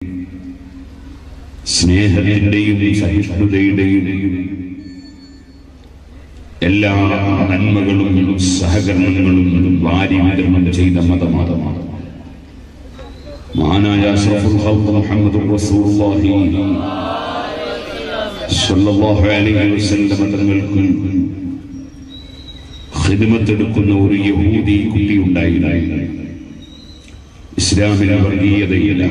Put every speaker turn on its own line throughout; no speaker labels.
സ്നേഹത്തിന്റെയും സഹിഷ്ണുതയുടെയും എല്ലാ നന്മകളും സഹകരണങ്ങളും വാരി വിതരണം ചെയ്ത മതമതമാണ് മഹാനായ അഷ്റഫുൽ ഖൽഖ് മുഹമ്മദ് റസൂലുള്ളാഹി സ്വല്ലല്ലാഹു അലൈഹി വസല്ലം തങ്ങൾക്ക് ഖിദ്മത്തെടുക്കുന്ന ഒരു യഹൂദി കുട്ടി ഉണ്ടായിരുന്നു ഇസ്ലാമിലെ വർഗീയതയില്ല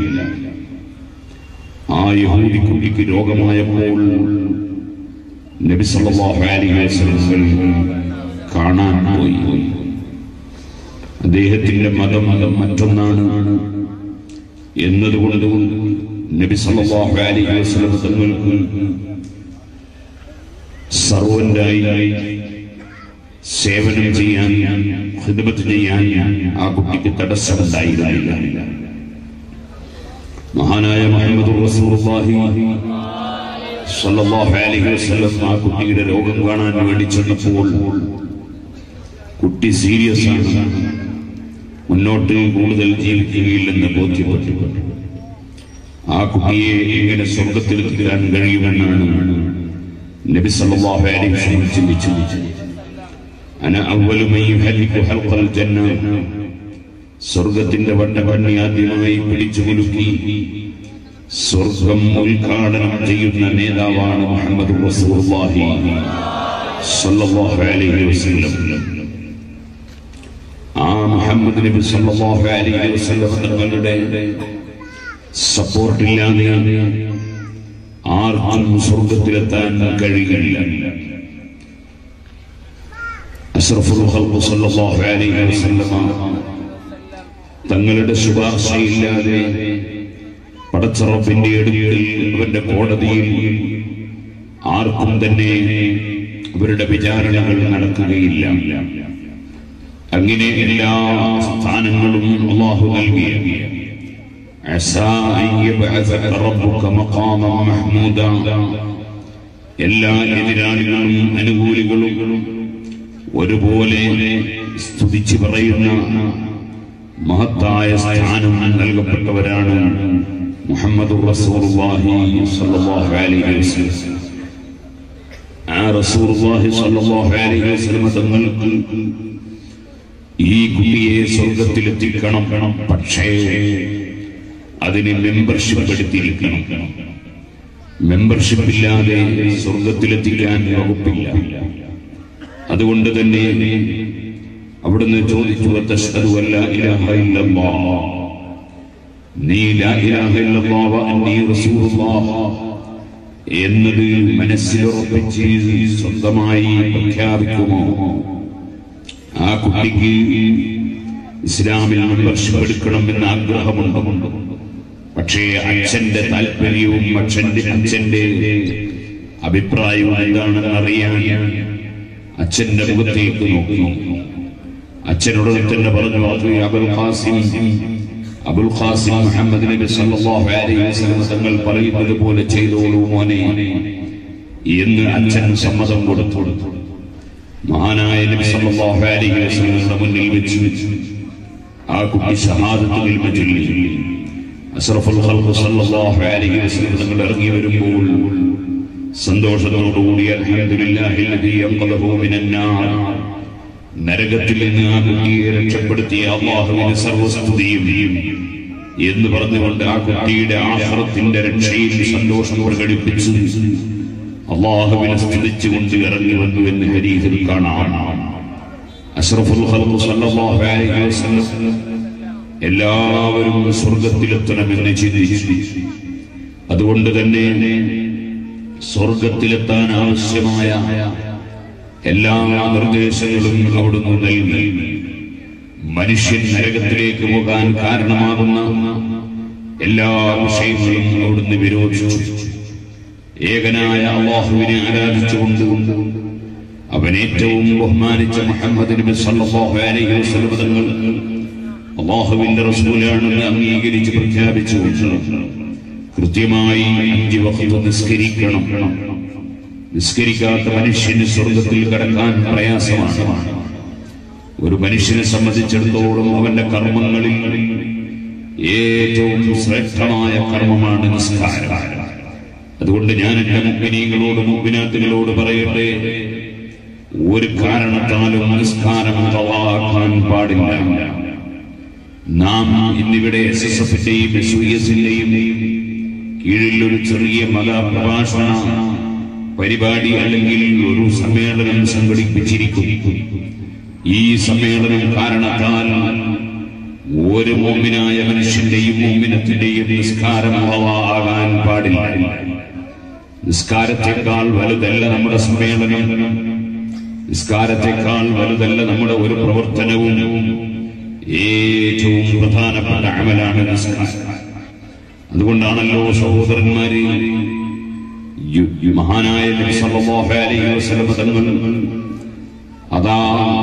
ആ യഹൂദി കുട്ടിക്ക് രോഗമായപ്പോൾ നബി സല്ലല്ലാഹു അലൈഹി വസല്ലം കാണാൻ പോയി അദ്ദേഹത്തിന്റെ മതം മതം മറ്റൊന്നാണ് എന്നതുകൊണ്ട് നബി സല്ലല്ലാഹു അലൈഹി വസല്ലം തങ്ങൾക്ക് സർവന്റായി സേവനം ചെയ്യാൻ ഖിദ്മത്ത് ചെയ്യാൻ ആ കുട്ടിക്ക് തടസ്സമുണ്ടായിരുന്നില്ല മഹാനായ മുഹമ്മദ് റസൂലുള്ളാഹി സല്ലല്ലാഹു അലൈഹി വസല്ലം ആ കുട്ടിയുടെ രോഗം കാണാൻ വേണ്ടി ചെന്നപ്പോൾ കുട്ടി സീരിയസ് ആണ് മുന്നോട്ട് കൂടുതൽ ജീവിക്കുകയില്ലെന്ന് ബോധ്യപ്പെട്ടു ആ കുട്ടിയെ എങ്ങനെ സ്വർഗത്തിലെത്തിക്കാൻ കഴിയുമെന്നാണ് നബി സല്ലല്ലാഹു അലൈഹി വസല്ലം ചിന്തിച്ചു അന അവ്വലു മൻ യുഹല്ലികു ഹൽഖൽ ജന്ന സ്വർഗത്തിന്റെ വണ്ട കണ്ണി ആദ്യമായി പിടിച്ചു കുലുക്കി സ്വർഗം ഉദ്ഘാടനം ചെയ്യുന്ന നേതാവാണ് മുഹമ്മദ് റസൂലുള്ളാഹി സല്ലല്ലാഹു അലൈഹി വസല്ലം ആ മുഹമ്മദ് നബി സല്ലല്ലാഹു അലൈഹി വസല്ലം തങ്ങളുടെ സപ്പോർട്ടില്ലാതെ ആർക്കും സ്വർഗത്തിലെത്താൻ കഴിയില്ല അഷ്റഫുൽ ഖൽഖ് സല്ലല്ലാഹു അലൈഹി വസല്ലം തങ്ങളുടെ ശുപാർശയില്ലാതെ പടച്ചറപ്പിന്റെ അടുക്കൽ അവന്റെ കോടതിയിൽ ആർക്കും തന്നെ അവരുടെ വിചാരണകൾ നടക്കുകയില്ല അങ്ങനെ എല്ലാ സ്ഥാനങ്ങളും അള്ളാഹു നൽകിയ عسى أن يبعثك ربك مقاما محمودا എല്ലാ എതിരാളികളും അനുകൂലികളും ഒരുപോലെ സ്തുതിച്ചു പറയുന്ന മഹത്തായ സ്ഥാനം നൽകപ്പെട്ടവരാണ് മുഹമ്മദ് റസൂലുള്ളാഹി സ്വല്ലല്ലാഹു അലൈഹി വസല്ലം ആ റസൂലുള്ളാഹി സ്വല്ലല്ലാഹു അലൈഹി വസല്ലം തങ്ങൾക്ക് ഈ കുട്ടിയെ സ്വർഗത്തിലെത്തിക്കണം പക്ഷേ അതിന് മെമ്പർഷിപ്പ് എടുത്തിരിക്കണം മെമ്പർഷിപ്പ് ഇല്ലാതെ സ്വർഗത്തിലെത്തിക്കാൻ വകുപ്പില്ല അതുകൊണ്ട് തന്നെ അവിടുന്ന് ചോദിച്ചു "വതശ്ഹദു അൻ ലാ ഇലാഹ ഇല്ലല്ലാഹ്." നീ ലാ ഇലാഹ ഇല്ലല്ലാഹ് വ അന്നീ റസൂലുള്ളാഹ് എന്നത് മനസ്സിലുറപ്പിച്ച് സ്വന്തമായി പ്രഖ്യാപിക്കുമോ ആ കുട്ടിക്ക് ഇസ്ലാമിൽ മെമ്പർഷിപ്പ് എടുക്കണമെന്ന് ആഗ്രഹമുണ്ട് പക്ഷേ അച്ഛന്റെ താല്പര്യവും അച്ഛന്റെ അച്ഛന്റെ അഭിപ്രായവും എന്താണെന്ന് അറിയാൻ അച്ഛന്റെ മുഖത്തേക്ക് നോക്കി അച്ഛനോട് തന്നെ പറഞ്ഞു അത് Abul Qasim Abul Qasim Muhammad നബി സല്ലല്ലാഹു അലൈഹി വസല്ലം തങ്ങൾ പറയുന്നത് പോലെ ചെയ്തോളൂ മോനെ എന്ന് അച്ഛൻ സമ്മതം കൊടുത്തു മഹാനായ നബി സല്ലല്ലാഹു അലൈഹി വസല്ലമയുടെ മുന്നിൽ വെച്ച് ആ കുട്ടി ഷഹാദത്ത് കലിമ ചൊല്ലി അഷ്റഫുൽ ഖൽഖ് സല്ലല്ലാഹു അലൈഹി വസല്ലം തങ്ങൾ ഇറങ്ങി വരുമ്പോൾ സന്തോഷത്തോടുകൂടി അൽഹംദുലില്ലാഹി അൽദി യൻഖദഹു മിനന്നാർ നരകത്തിൽ നിന്ന് ആ കുട്ടിയെ രക്ഷപ്പെടുത്തിയ അള്ളാഹുവിന് സർവസ്തുതിയും എന്ന് പറഞ്ഞുകൊണ്ട് ആ കുട്ടിയുടെ ആഹ്റത്തിന്റെ രക്ഷയിൽ സന്തോഷം പ്രകടിപ്പിച്ച് അള്ളാഹുവിനെ സ്തുതിച്ചുകൊണ്ട് ഇറങ്ങി വന്നു എന്ന് ഹരീതിൽ കാണാം അഷ്റഫുൽ ഖൽഖ് സല്ലല്ലാഹു അലൈഹി വസല്ലം എല്ലാവരും സ്വർഗത്തിലെത്തണമെന്ന് ചിന്തിച്ചു അതുകൊണ്ട് തന്നെ സ്വർഗത്തിലെത്താൻ ആവശ്യമായ എല്ലാ നിർദ്ദേശങ്ങളും അവിടുന്ന് നൽകി മനുഷ്യൻ നരകത്തിലേക്ക് പോകാൻ കാരണമാകുന്ന എല്ലാ വിഷയങ്ങളും അവിടുന്ന് വിരോധിച്ചു ഏകനായ അള്ളാഹുവിനെ ആരാധിച്ചുകൊണ്ട് അവൻ ഏറ്റവും ബഹുമാനിച്ച മുഹമ്മദ് നബി സല്ലല്ലാഹു അലൈഹി വസല്ലം തങ്ങൾ അള്ളാഹുവിന്റെ റസൂലാണെന്ന് അംഗീകരിച്ച് പ്രഖ്യാപിച്ചു കൃത്യമായി അഞ്ച് വഖത്ത് നിസ്കരിക്കണം നിസ്കരിക്കാത്ത മനുഷ്യന് സ്വർഗത്തിൽ കടക്കാൻ പ്രയാസമാണ് ഒരു മനുഷ്യനെ സംബന്ധിച്ചിടത്തോളം അവന്റെ കർമ്മങ്ങളിൽ ഏറ്റവും ശ്രേഷ്ഠമായ കർമ്മമാണ് നിസ്കാരം അതുകൊണ്ട് ഞാൻ എന്റെ മുഗ്മിനീകളോട് മുഗ്മിനാത്തുകളോട് പറയട്ടെ ഒരു കാരണത്താലും നിസ്കാരം തവാക്കാൻ പാടില്ല നാം ഇന്നിവിടെ എസ് എസ് എഫിന്റെയും എസ് യു എസിന്റെയും കീഴിൽ ഒരു ചെറിയ മതപ്രഭാഷണ പരിപാടി അല്ലെങ്കിൽ ഒരു സമ്മേളനം സംഘടിപ്പിച്ചിരിക്കും ഈ സമ്മേളനം കാരണത്താൽ ഒരു മോമിനായ മനുഷ്യന്റെയും മോമിനത്തിന്റെയും നിസ്കാരം ആകാൻ പാടില്ല നിസ്കാരത്തെക്കാൾ വലുതല്ല നമ്മുടെ സമ്മേളനം നിസ്കാരത്തെക്കാൾ വലുതല്ല നമ്മുടെ ഒരു പ്രവർത്തനവും ഏറ്റവും പ്രധാനപ്പെട്ട അമലാണ് നിസ്കാരം അതുകൊണ്ടാണല്ലോ സഹോദരന്മാരെ യു- യു- മഹാനായ നബി സല്ലല്ലാഹു അലൈഹി വസല്ലം തങ്ങൾ അതാ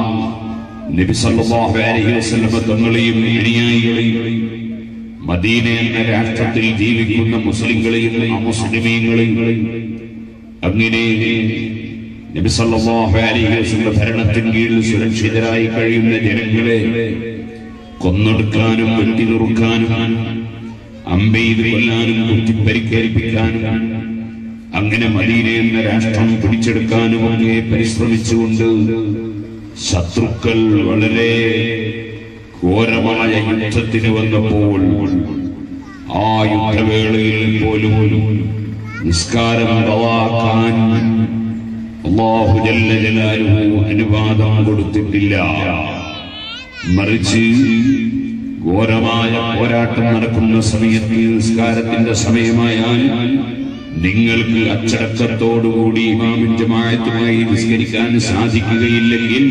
നബി സല്ലല്ലാഹു അലൈഹി വസല്ലം തങ്ങളെയും അനുയായികളെയും മദീന എന്ന രാഷ്ട്രത്തിൽ ജീവിക്കുന്ന മുസ്ലിങ്ങളെയും അമുസ്ലിമീങ്ങളെയും അങ്ങനെ നബി സല്ലല്ലാഹു അലൈഹി വസല്ലം ഭരണത്തിന് കീഴിൽ സുരക്ഷിതരായി കഴിയുന്ന ജനങ്ങളെ കൊന്നൊടുക്കാനും വെട്ടിനുറുക്കാനും അമ്പെയ്ത് കൊല്ലാനും കുത്തിപ്പരിക്കേൽപ്പിക്കാനും അങ്ങനെ മദീന എന്ന രാഷ്ട്രം പിടിച്ചെടുക്കാനും ഒക്കെ പരിശ്രമിച്ചുകൊണ്ട് ശത്രുക്കൾ വളരെ ഘോരമായ യുദ്ധത്തിന് വന്നപ്പോൾ ആ യുദ്ധവേളയിൽ പോലും നിസ്കാരം കളവാക്കാൻ അള്ളാഹു ജല്ല ജലാലുഹു അനുവാദം കൊടുത്തിട്ടില്ല മറിച്ച് ഘോരമായ പോരാട്ടം നടക്കുന്ന സമയത്ത് നിസ്കാരത്തിന്റെ സമയമായാൽ നിങ്ങൾക്ക് അച്ചടക്കത്തോടുകൂടി ഇമാമിൻ ജമാഅത്തുമായി നിസ്കരിക്കാൻ സാധിക്കുകയില്ലെങ്കിൽ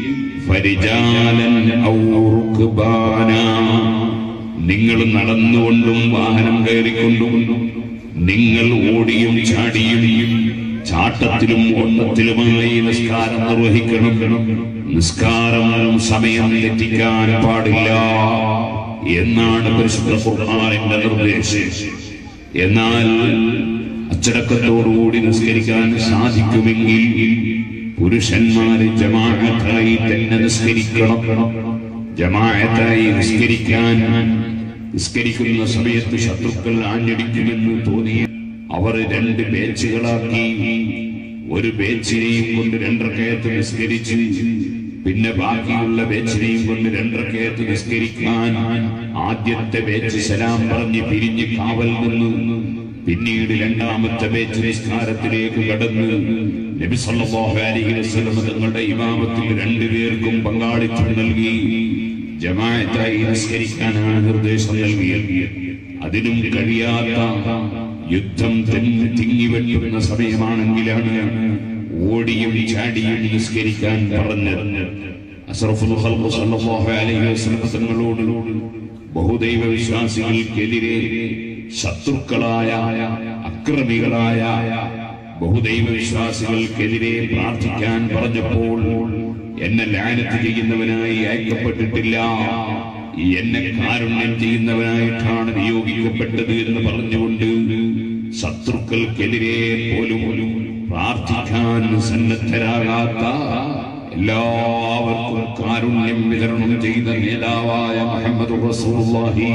ഫരിജാലൻ ഔ റുക്ബാനാ. നിങ്ങൾ നടന്നുകൊണ്ടും വാഹനം കയറിക്കൊണ്ടും നിങ്ങൾ ഓടിയും ചാടിയും ചാട്ടത്തിലും ഓട്ടത്തിലുമായി നിസ്കാരം നിർവഹിക്കണം നിസ്കാരം സമയം തെറ്റിക്കാൻ പാടില്ല എന്നാണ് പരിശുദ്ധ ഖുർആനിന്റെ നിർദ്ദേശം എന്നാൽ അച്ചടക്കത്തോടുകൂടി നിസ്കരിക്കാൻ സാധിക്കുമെങ്കിൽ പുരുഷന്മാര് ജമാഅത്തായി തന്നെ നിസ്കരിക്കണം ജമാഅത്തായി നിസ്കരിക്കാൻ നിസ്കരിക്കുന്ന സമയത്ത് ശത്രുക്കൾ ആഞ്ഞടിക്കുമെന്ന് തോന്നിയ അവർ രണ്ട് ബേച്ചുകളാക്കി ഒരു ബേച്ചിനെയും കൊണ്ട് രണ്ടരക്കയത്ത് നിസ്കരിച്ച് പിന്നെ ബാക്കിയുള്ള ബേച്ചിനെയും കൊണ്ട് രണ്ടരക്കയത്ത് നിസ്കരിക്കാൻ ആദ്യത്തെ ബേച്ച് സലാം പറഞ്ഞ് പിരിഞ്ഞ് കാവൽ നിന്നു പിന്നീട് രണ്ടാമത്തെ ബേച്ച് നിസ്കാരത്തിലേക്ക് കടന്ന് നബി സല്ലല്ലാഹു അലൈഹി വസല്ലം തങ്ങളുടെ ഇമാമത്തിൽ രണ്ടുപേർക്കും പങ്കാളിത്തം നൽകി ജമാഅത്തായി നിസ്കരിക്കാനാണ് നിർദ്ദേശം നൽകിയത് അതിനും കഴിയാത്ത യുദ്ധം തെങ്ങ് തിങ്ങിവെട്ടുന്ന സമയമാണെങ്കിലാണ് ഓടിയും ചാടിയും നിസ്കരിക്കാൻ പറഞ്ഞത് അസ്റഫുൽ ഖൽഖ് സല്ലല്ലാഹു അലൈഹി വസല്ലം തങ്ങളോട് ബഹുദൈവ വിശ്വാസികൾക്കെതിരെ ശത്രുക്കളായ അക്രമികളായ ബഹുദൈവ വിശ്വാസികൾക്കെതിരെ പ്രാർത്ഥിക്കാൻ പറഞ്ഞപ്പോൾ എന്നെ ലാനത്ത് ചെയ്യുന്നവനായി അയക്കപ്പെട്ടിട്ടില്ല എന്നെ കാരുണ്യം ചെയ്യുന്നവനായിട്ടാണ് നിയോഗിക്കപ്പെട്ടത് എന്ന് പറഞ്ഞുകൊണ്ട് ശത്രുക്കൾക്കെതിരെ പോലും പ്രാർത്ഥിക്കാൻ സന്നദ്ധരാകാത്ത എല്ലാവർക്കും കാരുണ്യം വിതരണം ചെയ്ത നേതാവായ മുഹമ്മദ് റസൂലുള്ളാഹി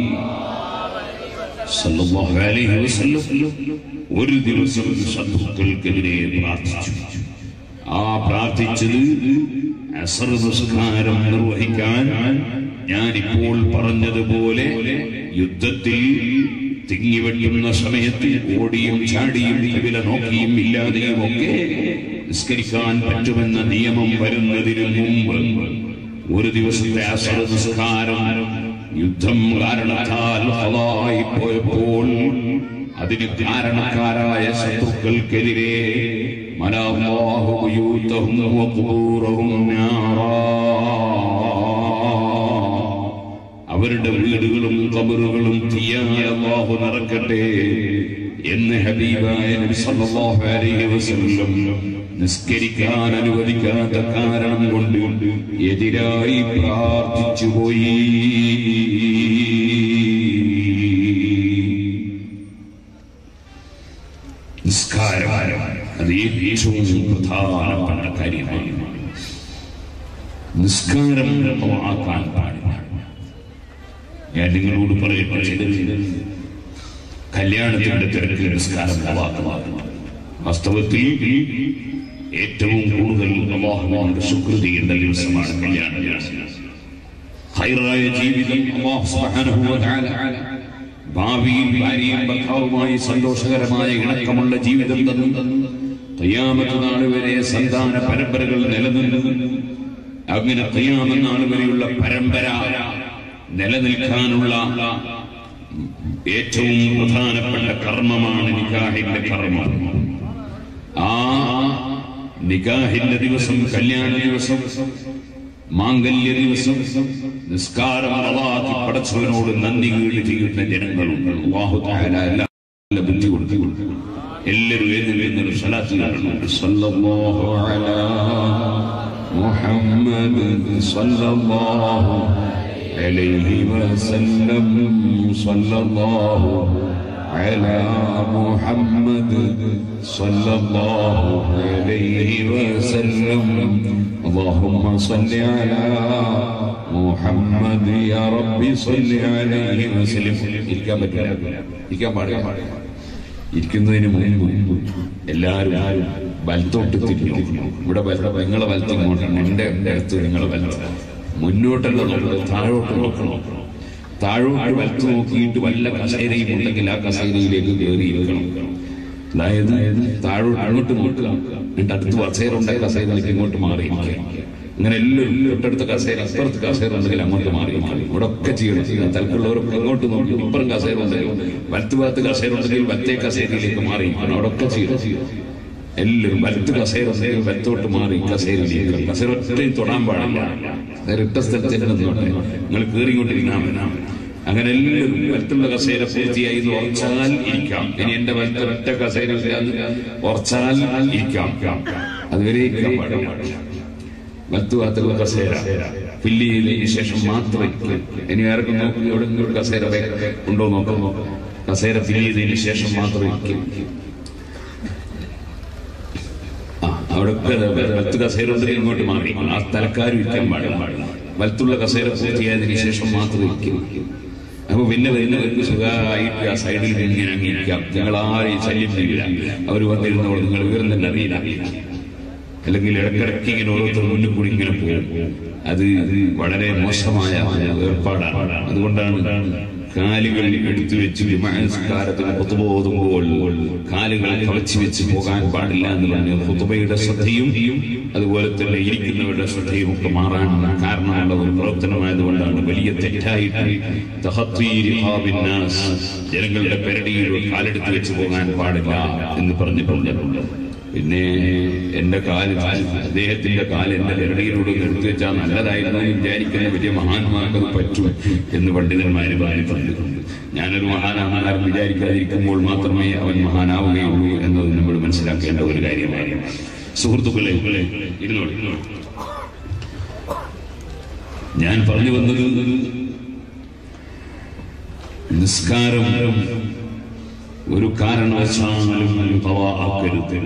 സല്ലല്ലാഹു അലൈഹി വസല്ലം ഒരു ദിവസം ശത്രുക്കൾക്കെതിരെ പ്രാർത്ഥിച്ചു ആ പ്രാർത്ഥിച്ചത് അസർ നിസ്കാരം നിർവഹിക്കാൻ ഞാനിപ്പോൾ പറഞ്ഞതുപോലെ യുദ്ധത്തിൽ തിങ്ങിവെട്ടുന്ന സമയത്ത് ഓടിയും ചാടിയും വില നോക്കിയും ഇല്ലാതെയും ഒക്കെ നിസ്കരിക്കാൻ പറ്റുമെന്ന നിയമം വരുന്നതിന് മുമ്പ് ഒരു ദിവസത്തെ അസർ നിസ്കാരം യുദ്ധം കാരണത്താൽ ഹലായി പോയപ്പോൾ അതിന് കാരണക്കാരായ ശത്രുക്കൾക്കെതിരെ മനാഹു ബുയൂതഹും വഖൂറഹും നാറാ. അവരുടെ വീടുകളും കബറുകളും തീയായ അല്ലാഹു നിറക്കട്ടെ എന്ന് ഹബീബായ നബി സല്ലല്ലാഹു അലൈഹി വസല്ലം നിസ്കരിക്കാൻ അനുവദിക്കാത്ത കാരണം കൊണ്ട് എതിരായി പ്രാർത്ഥിച്ചു പോയി നിസ്കാരം അത് ഏറ്റവും പ്രധാനപ്പെട്ട കാര്യമാണ് നിസ്കാരം ആക്കാൻ പാടില്ല ഞാൻ നിങ്ങളോട് പറയട്ടെ ചിലർ കല്യാണത്തിന്റെ തിരക്ക് നിസ്കാരം പ്രവാഹമാകും വാസ്തവത്തിൽ ഏറ്റവും കൂടുതൽ അള്ളാഹുവിന്റെ സുകൃതിയുടെ ദിവസമാണ് കല്യാണ ദിവസം ഹൈറായ ജീവിതം അള്ളാഹു സുബ്ഹാനഹു വ തആല ഭാവിയിൽ ഭാര്യയും ഭർത്താവുമായി സന്തോഷകരമായ ഇണക്കമുള്ള ജീവിതം തന്നു തയ്യാമത്ത് നാൾ വരെ സന്താന പരമ്പരകൾ നിലനിന്നു അങ്ങനെ തയ്യാമത്ത് നാൾ വരെയുള്ള പരമ്പര നിലനിൽക്കാനുള്ള ഏറ്റവും പ്രധാനപ്പെട്ട കർമ്മമാണ് നിക്കാഹിന്റെ കർമ്മം ആ നിക്കാഹിന്റെ ദിവസം കല്യാണ ദിവസം മാംഗല്യ ദിവസം നിസ്കാരം അള്ളാഹി പടച്ചവനോട് നന്ദി കേട് ചെയ്യുന്ന ജനങ്ങളുണ്ട് അള്ളാഹു തആല എല്ലാ നല്ല ബുദ്ധി കൊടുത്തു എല്ലാവരും എഴുന്നേൽക്കുന്നൊരു സ്വലാത്ത് ചൊല്ലണം. സല്ലല്ലാഹു അലാ മുഹമ്മദ് സല്ലല്ലാഹു അലൈഹി വസല്ലം സല്ലല്ലാഹു على محمد صلى الله عليه وسلم اللهم صل على محمد يا ربي صل عليه وسلم ഇരിക്കാൻ പറ്റില്ല ഇരിക്കാൻ പാടില്ല ഇരിക്കുന്നതിന് മുമ്പ് എല്ലാവരും വലത്തോട്ട് തിരിഞ്ഞു ഇവിടെ വല- നിങ്ങളെ വലത്ത് ഇങ്ങോട്ടാണ് എന്റെ അടുത്ത് നിങ്ങളെ വലത്ത് മുന്നോട്ടല്ല നോക്കുന്നത് താഴോട്ട് നോക്കണം താഴോട്ട് വലത്ത് നോക്കിയിട്ട് വല്ല കസേരയും ഉണ്ടെങ്കിൽ ആ കസേരയിലേക്ക് കയറിയിരിക്കണം അതായത് താഴോട്ട് അങ്ങോട്ട് നോക്കുക എന്നിട്ട് അടുത്ത് കസേര ഉണ്ടെങ്കിൽ കസേരയിലേക്ക് ഇങ്ങോട്ട് മാറി അങ്ങനെ എല്ലാവരും തൊട്ടടുത്ത കസേര അപ്പുറത്ത് കസേര ഉണ്ടെങ്കിൽ അങ്ങോട്ട് മാറി മാറി ഇവിടെ ഒക്കെ ചെയ്യണം തലക്കുള്ളവരൊക്കെ ഇങ്ങോട്ട് നോക്കി ഇപ്പുറം കസേര ഉണ്ടെങ്കിൽ വലത്ത് ഭാഗത്ത് കസേര ഉണ്ടെങ്കിൽ വലത്തേ കസേരയിലേക്ക് മാറി അവിടെ ഒക്കെ ചെയ്യണം എല്ലാവരും വലത്ത് കസേര ഉണ്ടെങ്കിൽ വലത്തോട്ട് മാറി കസേരയിലേക്ക് കസേര ഒറ്റയും തൊടാൻ പാടില്ല കസേര ഇട്ട സ്ഥലത്ത് തന്നെ നിന്നോട്ടെ നിങ്ങൾ കയറിക്കൊണ്ടിരിക്കണം അങ്ങനെ എല്ലാവരും വലത്തുള്ള കസേര പൂർത്തിയായി എന്ന് ഉറച്ചാൽ ഇരിക്കാം ഇനി എന്റെ വലത്ത് ഒറ്റ കസേര ഉറച്ചാൽ ഇരിക്കാം അതുവരെ ഇരിക്കാൻ പാടില്ല വലത്തു ഭാഗത്തുള്ള കസേര ഫില്ല് ചെയ്തതിന് ശേഷം മാത്രം ഇരിക്കും ഇനി ആർക്കും നോക്കി എവിടെയെങ്കിലും ഒരു കസേര വേ- ഉണ്ടോ നോക്കാം കസേര ഫില്ല് ചെയ്തതിന് ശേഷം മാത്രം ഇരിക്കും ആ അവിടെ വലത്ത് കസേര ഉണ്ടെങ്കിൽ ഇങ്ങോട്ട് മാറി ആ തലക്കാരും ഇരിക്കാൻ പാടില്ല വലത്തുള്ള കസേര പൂർത്തിയായതിനു ശേഷം മാത്രം ഇരിക്കും അപ്പൊ പിന്നെ വരുന്നവർക്ക് സുഖമായിട്ട് ആ സൈഡിൽ ഇങ്ങനെ അങ്ങ് ഇരിക്കാം ഞങ്ങൾ ആരെയും ശല്യം ചെയ്യില്ല അവർ വന്നിരുന്നോട് നിങ്ങൾ വിവരം തന്നെ അറിയില്ല അല്ലെങ്കിൽ ഇടക്കിടക്ക് ഇങ്ങനെ ഓരോരുത്തർ മുന്നിൽ കൂടി ഇങ്ങനെ പോകും അത് വളരെ മോശമായ ഏർപ്പാടാണ് അതുകൊണ്ടാണ് കാലുകൾ എടുത്തു വെച്ച് വിമാനസ്കാരത്തിന് കുത്തുപോകുമ്പോൾ കാലുകൾ കവച്ചു വെച്ച് പോകാൻ പാടില്ല എന്ന് പറഞ്ഞു കുത്തുബയുടെ ശ്രദ്ധയും അതുപോലെ തന്നെ ഇരിക്കുന്നവരുടെ ശ്രദ്ധയും ഒക്കെ മാറാൻ കാരണമുള്ള ഒരു പ്രവർത്തനമായതുകൊണ്ടാണ് വലിയ തെറ്റായിട്ട് തഹത്തീരി ഹാബിന്നാസ് ജനങ്ങളുടെ പെരടിയിൽ കാലെടുത്ത് വെച്ച് പോകാൻ പാടില്ല എന്ന് പറഞ്ഞിട്ടുണ്ട് പിന്നെ എന്റെ കാല് അദ്ദേഹത്തിന്റെ കാല് എന്റെ പെരടിയിലൂടെ നിർത്തി വെച്ചാൽ നല്ലതായിരുന്നു എന്ന് വിചാരിക്കുന്ന വലിയ മഹാന്മാർക്ക് അത് പറ്റും എന്ന് പണ്ഡിതന്മാര് പറഞ്ഞിട്ടുണ്ട് ഞാനൊരു മഹാനാണെന്നാരും വിചാരിക്കാതിരിക്കുമ്പോൾ മാത്രമേ അവൻ മഹാനാവുകയുള്ളൂ എന്നത് നമ്മൾ മനസ്സിലാക്കേണ്ട ഒരു കാര്യമാണ് സുഹൃത്തുക്കളെ ഇരുന്നോളി ഇരുന്നോളി. ഞാൻ പറഞ്ഞു വന്നത് നിസ്കാരം ഒരു കാരണവശാലും തവാക്കരുത്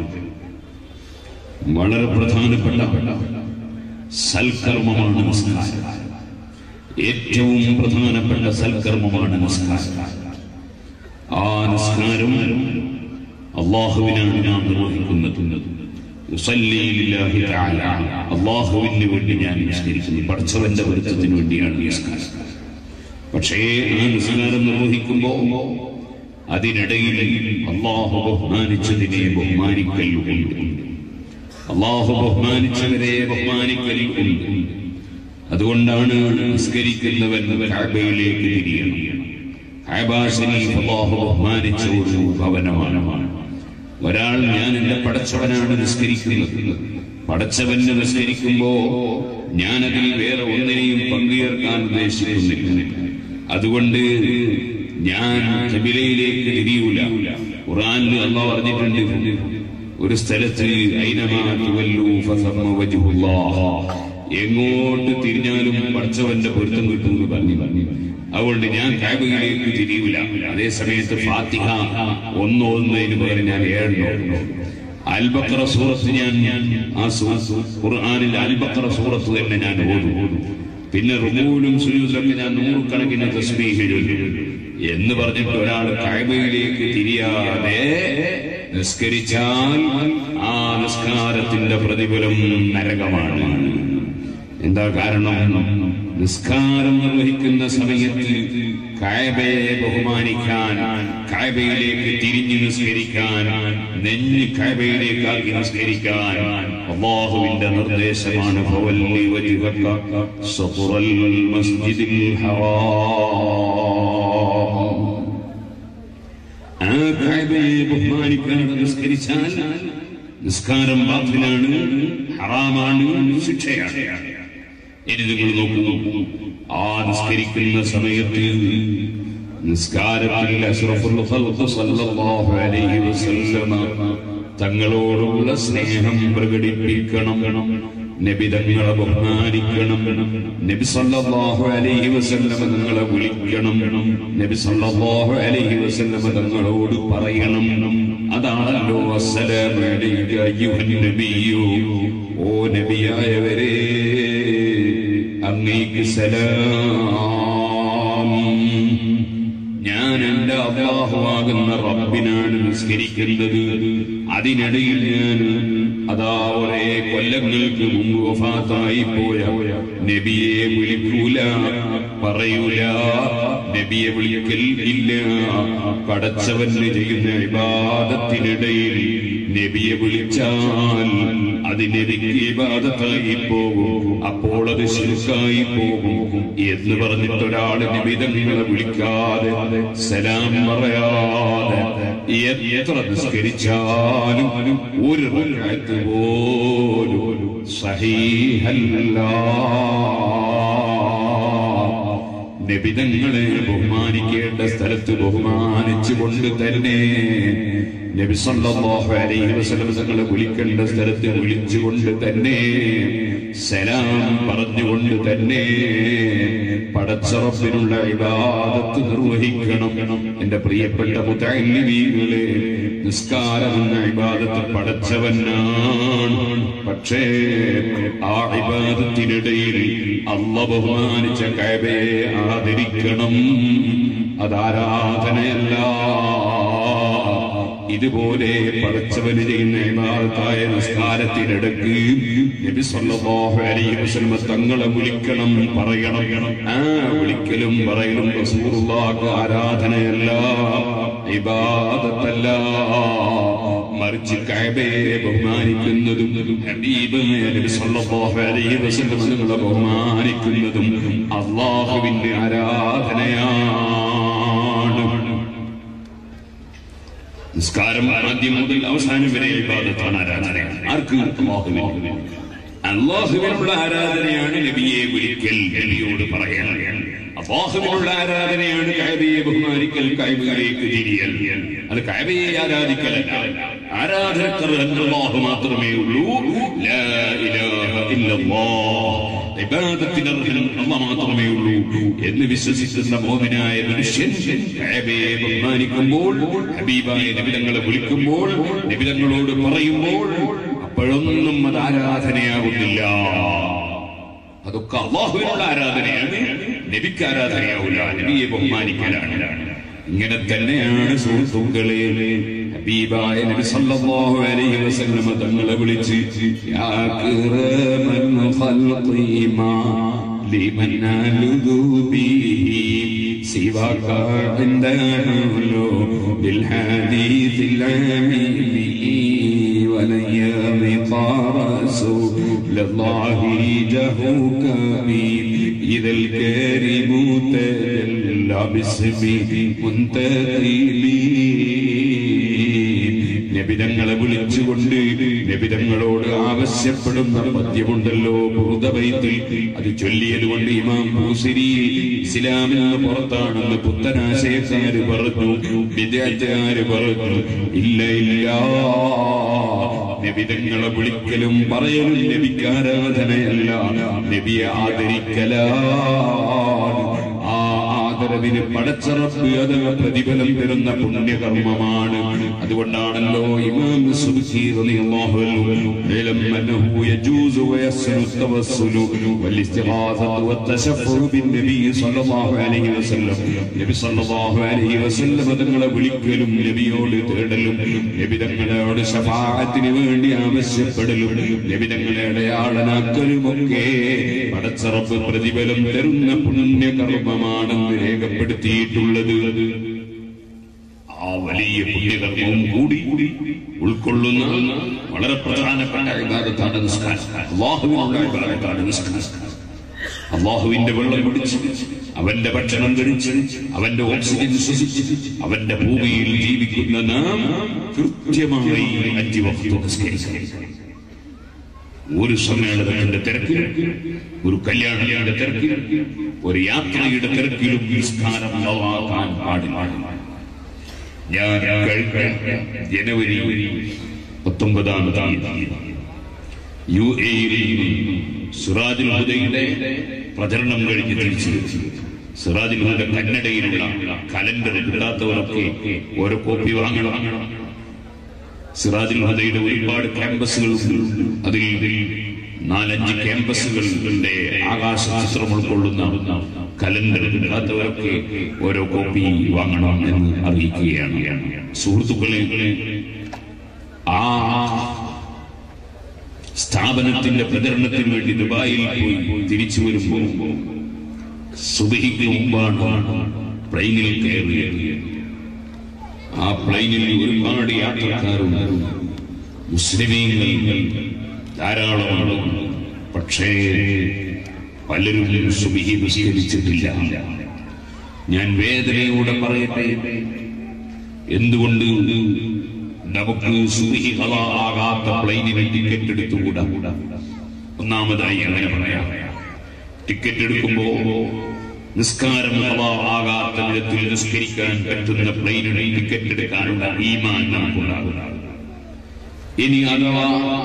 വളരെ പ്രധാനപ്പെട്ട സൽക്കർമ്മമാണ് നിസ്കാരം ഏറ്റവും പ്രധാനപ്പെട്ട സൽക്കർമ്മമാണ് നിസ്കാരം ആ നിസ്കാരം അള്ളാഹുവിനാണ് ഞാൻ നിർവഹിക്കുന്നത് ഉസല്ലി ലില്ലാഹി തആല. അള്ളാഹുവിന് വേണ്ടി ഞാൻ നിസ്കരിക്കുന്നു പഠിച്ചവന്റെ വൃത്തത്തിന് വേണ്ടിയാണ് നിസ്കാരം പക്ഷേ ആ നിസ്കാരം നിർവഹിക്കുമ്പോ അതിനിടയിൽ അള്ളാഹു ബഹുമാനിച്ചതിനെ ബഹുമാനിക്കൽ ഉണ്ട് അള്ളാഹു ബഹുമാനിച്ചവരെ ബഹുമാനിക്കൽ ഉണ്ട് അതുകൊണ്ടാണ് നിസ്കരിക്കുന്നവൻ കാബയിലേക്ക് തിരിയണം കാബ ശരീഫ് അള്ളാഹു ബഹുമാനിച്ച ഒരു ഭവനമാണ് ഒരാൾ ഞാൻ എന്റെ പടച്ചവനാണ് നിസ്കരിക്കുന്നത് പടച്ചവന് നിസ്കരിക്കുമ്പോ ഞാനതിൽ വേറെ ഒന്നിനെയും പങ്കുചേർക്കാൻ ഉദ്ദേശിക്കുന്നില്ല അതുകൊണ്ട് ഞാൻ കബിലയിലേക്ക് തിരിയൂല ഖുറാനിൽ അള്ളാഹ് പറഞ്ഞിട്ടുണ്ട് ഒരു സ്ഥലത്ത് ഐനമാ തുവല്ലൂ ഫസമ്മ വജ്ഹുല്ലാഹ്. എങ്ങോട്ട് തിരിഞ്ഞാലും പഠിച്ചവന്റെ പൊരുത്തം കിട്ടുമെന്ന് പറഞ്ഞു പറഞ്ഞു അതുകൊണ്ട് ഞാൻ കാബിലേക്ക് തിരിയൂല അതേ സമയത്ത് ഫാത്തിഹ ഒന്ന് ഒന്നതിന് പകരം ഞാൻ ഏഴെണ്ണോ അൽബക്കറ സൂറത്ത് ഞാൻ ആ സൂ- ഖുർആനിൽ അൽബക്കറ സൂറത്ത് തന്നെ ഞാൻ ഓതും പിന്നെ റുമൂലും സുജൂദിലൊക്കെ ഞാൻ നൂറുകണക്കിന് തസ്ബീഹ് ചൊല്ലും എന്ന് പറഞ്ഞിട്ട് ഒരാൾ കഅബയിലേക്ക് തിരിയാതെ നിസ്കരിച്ചാൽ ആ നിസ്കാരത്തിന്റെ പ്രതിഫലം നരകമാണ് എന്താ കാരണം നിസ്കാരം നിർവഹിക്കുന്ന സമയത്ത് കായബയെ ബഹുമാനിക്കാൻ കായബയിലേക്ക് തിരിഞ്ഞു നിസ്കരിക്കാൻ നെഞ്ഞ് കായബയിലേക്കാക്കി നിസ്കരിക്കാൻ അള്ളാഹുവിന്റെ നിർദ്ദേശമാണ് ഫവല്ലി വജ്ഹക സത്റൽ മസ്ജിദിൽ ഹറാം ആ കായബയെ ബഹുമാനിക്കാതെ നിസ്കരിച്ചാൽ നിസ്കാരം ബാത്തിലാണ് ഹറാമാണ് ശിക്ഷയാണ് ഇനി നിങ്ങൾ നോക്കൂ ആ നിസ്കരിക്കുന്ന സമയത്ത് നിസ്കാരത്തിൽ അഷ്റഫുൽ ഖൽഖ് സല്ലല്ലാഹു അലൈഹി വസല്ലമ തങ്ങളോടുള്ള സ്നേഹം പ്രകടിപ്പിക്കണം നബി തങ്ങളെ ബഹുമാനിക്കണം നബി സല്ലല്ലാഹു അലൈഹി വസല്ലമ തങ്ങളെ വിളിക്കണം നബി സല്ലല്ലാഹു അലൈഹി വസല്ലമ തങ്ങളോട് പറയണം അതാണല്ലോ അസ്സലാമു അലൈക അയ്യുഹൻ നബിയു ഓ നബിയായവരെ അങ്ങേക്ക് സലാം ഞാൻ എന്റെ അള്ളാഹുവാകുന്ന റബ്ബിനാണ് നിസ്കരിക്കുന്നത് അതിനിടയിൽ ഞാൻ അതാ ഒരേ കൊല്ലങ്ങൾക്ക് മുമ്പ് വഫാത്തായി പോയ നബിയെ വിളിക്കൂല പറയൂല നബിയെ വിളിക്കൽ ഇല്ല പടച്ചവന് ചെയ്യുന്ന വിവാദത്തിനിടയിൽ നബിയെ വിളിച്ചാൽ അത് നബിക്ക് വിവാദത്തായി പോകും അപ്പോൾ അത് ശിർക്കായി പോകും എന്ന് പറഞ്ഞിട്ട് ഒരാൾ നിബിതങ്ങളെ വിളിക്കാതെ സലാം പറയാതെ എത്ര നിസ്കരിച്ചാലും ഒരു റക്അത്ത് പോലും സഹീഹല്ല നബിതങ്ങളെ ബഹുമാനിക്കേണ്ട സ്ഥലത്ത് ബഹുമാനിച്ചുകൊണ്ട് തന്നെ നബി സല്ലല്ലാഹു അലൈഹി വസല്ലം തങ്ങളെ വിളിക്കേണ്ട സ്ഥലത്ത് വിളിച്ചുകൊണ്ട് തന്നെ സലാം പറഞ്ഞുകൊണ്ട് തന്നെ പടച്ചറപ്പിനുള്ള ഇബാദത്ത് നിർവഹിക്കണം എന്റെ പ്രിയപ്പെട്ട മുത്തല്ലിമീകളെ നിസ്കാരം എന്ന ഇബാദത്ത് പടച്ചവനാണ് പക്ഷേ ആ ഇബാദത്തിനിടയിൽ അല്ല ബഹുമാനിച്ച കൈബയെ ആദരിക്കണം അതാരാധനയല്ല ഇതുപോലെ പടച്ചവന് ചെയ്യുന്ന ഇമാറത്തായ നിസ്കാരത്തിനിടക്ക് നബി സല്ലല്ലാഹു അലൈഹി വസല്ലം തങ്ങളെ വിളിക്കണം പറയണം ആ വിളിക്കലും പറയലും റസൂലുള്ളാഹി ആരാധനയല്ല ഇബാദത്തല്ല മറിച്ച് കഅബയെ ബഹുമാനിക്കുന്നതും ഹബീബായ നബി സല്ലല്ലാഹു അലൈഹി വസല്ലം തങ്ങളെ ബഹുമാനിക്കുന്നതും അള്ളാഹുവിന്റെ ആരാധനയാണ് നിസ്കാരം ആദ്യം മുതൽ അവസാനം വരെ ഇബാദത്താണ് ആരാധന ആർക്ക് അള്ളാഹുവിന് അള്ളാഹുവിനുള്ള ആരാധനയാണ് നബിയെ വിളിക്കൽ നബിയോട് പറയാൻ അള്ളാഹുവിനുള്ള ആരാധനയാണ് കൈബയെ ബഹുമാനിക്കൽ കൈബയിലേക്ക് തിരിയൽ അത് കൈബയെ ആരാധിക്കലല്ല ആരാധനക്കർ അല്ലാഹു മാത്രമേ ഉള്ളൂ ലാ ഇലാഹ ഇല്ലല്ലാഹ് ഇബാദത്തിന് അർഹൻ അല്ലാഹ് മാത്രമേ ഉള്ളൂ എന്ന് വിശ്വസിക്കുന്ന മോമിനായ മനുഷ്യൻ കഅബയെ ബഹുമാനിക്കുമ്പോൾ ഹബീബായ നബിതങ്ങളെ വിളിക്കുമ്പോൾ നബിതങ്ങളോട് പറയുമ്പോൾ അപ്പോഴൊന്നും അത് ആരാധനയാകുന്നില്ല അതൊക്കെ അള്ളാഹുവിനുള്ള ആരാധനയാണ് നബിക്ക് ആരാധനയാവില്ല നബിയെ ബഹുമാനിക്കലാണ് ഇങ്ങനെ തന്നെയാണ് സുഹൃത്തുക്കളെ ഹബീബായ നബി സല്ലല്ലാഹു അലൈഹി വസല്ലം തങ്ങളെ വിളിച്ച് യാ അക്രമൽ ഖൽഖി മാ ലിമൻ അലുദുബിഹി സിവാക عندنا بالحديث العميم ولن يبقى رسول الله جهوك بي إذا الكريم تدلى باسمه منتقلين നബിതങ്ങളെ വിളിച്ചുകൊണ്ട് നബിതങ്ങളോട് ആവശ്യപ്പെടുന്ന പദ്യമുണ്ടല്ലോ ഭൂതബൈത്തിൽ അത് ചൊല്ലിയത് കൊണ്ട് ഇമാം ഭൂസിരി ഇസ്ലാമിൽ നിന്ന് പുറത്താണെന്ന് പുത്തനാശയക്കാര് പറഞ്ഞു വിദ്യാർത്ഥികാര് പറഞ്ഞു ഇല്ല ഇല്ല നബിതങ്ങളെ വിളിക്കലും പറയലും നബിക്ക് ആരാധനയല്ല നബിയെ ആദരിക്കലാണ് ആ ആദര ചെലവിന് പടച്ചറപ്പ് അത് പ്രതിഫലം തരുന്ന പുണ്യകർമ്മമാണ് അതുകൊണ്ടാണല്ലോ ഇമാം സുബ്ഹി റളിയല്ലാഹു അൻഹു ഇലം അന്നഹു യജൂസു വയസ്നു തവസ്സുലു വൽഇസ്തിഗാസത്തു വത്തശഫഉ ബിന്നബി സ്വല്ലല്ലാഹു അലൈഹി വസല്ലം നബി സ്വല്ലല്ലാഹു അലൈഹി വസല്ലം തങ്ങളെ വിളിക്കലും നബിയോട് തേടലും നബി തങ്ങളോട് ശഫാഅത്തിന് വേണ്ടി ആവശ്യപ്പെടലും നബി തങ്ങളെ അടയാളനാക്കലുമൊക്കെ പടച്ചറപ്പ് പ്രതിഫലം തരുന്ന പുണ്യകർമ്മമാണെന്ന് രേഖപ്പെടുത്തിയിട്ടുള്ളത് ആ വലിയ പുണ്യകർമ്മവും കൂടി ഉൾക്കൊള്ളുന്ന വളരെ പ്രധാനപ്പെട്ട വിഭാഗത്താണ് നിസ്കാരം അള്ളാഹുവിനുള്ള വിഭാഗത്താണ് നിസ്കാരം അള്ളാഹുവിന്റെ വെള്ളം കുടിച്ച് അവന്റെ ഭക്ഷണം കഴിച്ച് അവന്റെ ഓക്സിജൻ ശ്വസിച്ച് അവന്റെ ഭൂമിയിൽ ജീവിക്കുന്ന നാം കൃത്യമായി അഞ്ചു വക്തു നിസ്കരിക്കണം ഒരു സമ്മേളനത്തിന്റെ തിരക്കിൽ ഒരു കല്യാണത്തിന്റെ തിരക്കിൽ ഒരു യാത്രയുടെ തിരക്കിലും നിസ്കാരം നവാക്കാൻ പാടില്ല ഞാൻ കഴിഞ്ഞ ജനുവരി പത്തൊമ്പതാം തീയതി യു എയിൽ സിറാജുൽ ഹുദയുടെ പ്രചരണം കഴിഞ്ഞ് തിരിച്ചു സിറാജുൽ ഹുദ കന്നഡയിലുള്ള കലണ്ടർ കിട്ടാത്തവരൊക്കെ ഓരോ കോപ്പി വാങ്ങണം സിറാജുൽ ഹുദയുടെ ഒരുപാട് ക്യാമ്പസുകൾ അതിൽ നാലഞ്ച് ക്യാമ്പസുകളുടെ ആകാശ ചിത്രം ഉൾക്കൊള്ളുന്ന കലണ്ടർ കിട്ടാത്തവരൊക്കെ ഓരോ കോപ്പി വാങ്ങണം എന്ന് അറിയിക്കുകയാണ് സുഹൃത്തുക്കളെ ആ സ്ഥാപനത്തിന്റെ പ്രചരണത്തിന് വേണ്ടി ദുബായിൽ പോയി തിരിച്ചു വരുമ്പോൾ സുബഹിക്ക് മുമ്പാണ് പ്ലെയിനിൽ കയറിയത് ആ പ്ലെയിനിൽ ഒരുപാട് യാത്രക്കാരുണ്ട് മുസ്ലിമീങ്ങൾ ധാരാളമാണ് പക്ഷേ പലരും സുബിഹി നിസ്കരിച്ചിട്ടില്ല ഞാൻ വേദനയോടെ പറയട്ടെ എന്തുകൊണ്ട് നമുക്ക് സുബിഹി ആകാത്ത പ്ലെയിനിന് ടിക്കറ്റ് എടുത്തുകൂടാ ഒന്നാമതായി അങ്ങനെ പറയാം ടിക്കറ്റ് എടുക്കുമ്പോ നിസ്കാരം ആകാത്ത വിധത്തിൽ നിസ്കരിക്കാൻ പറ്റുന്ന പ്ലെയിനിന് ടിക്കറ്റ് എടുക്കാനുള്ള ഈമാൻ നമുക്കുണ്ടാകും ഇനി അഥവാ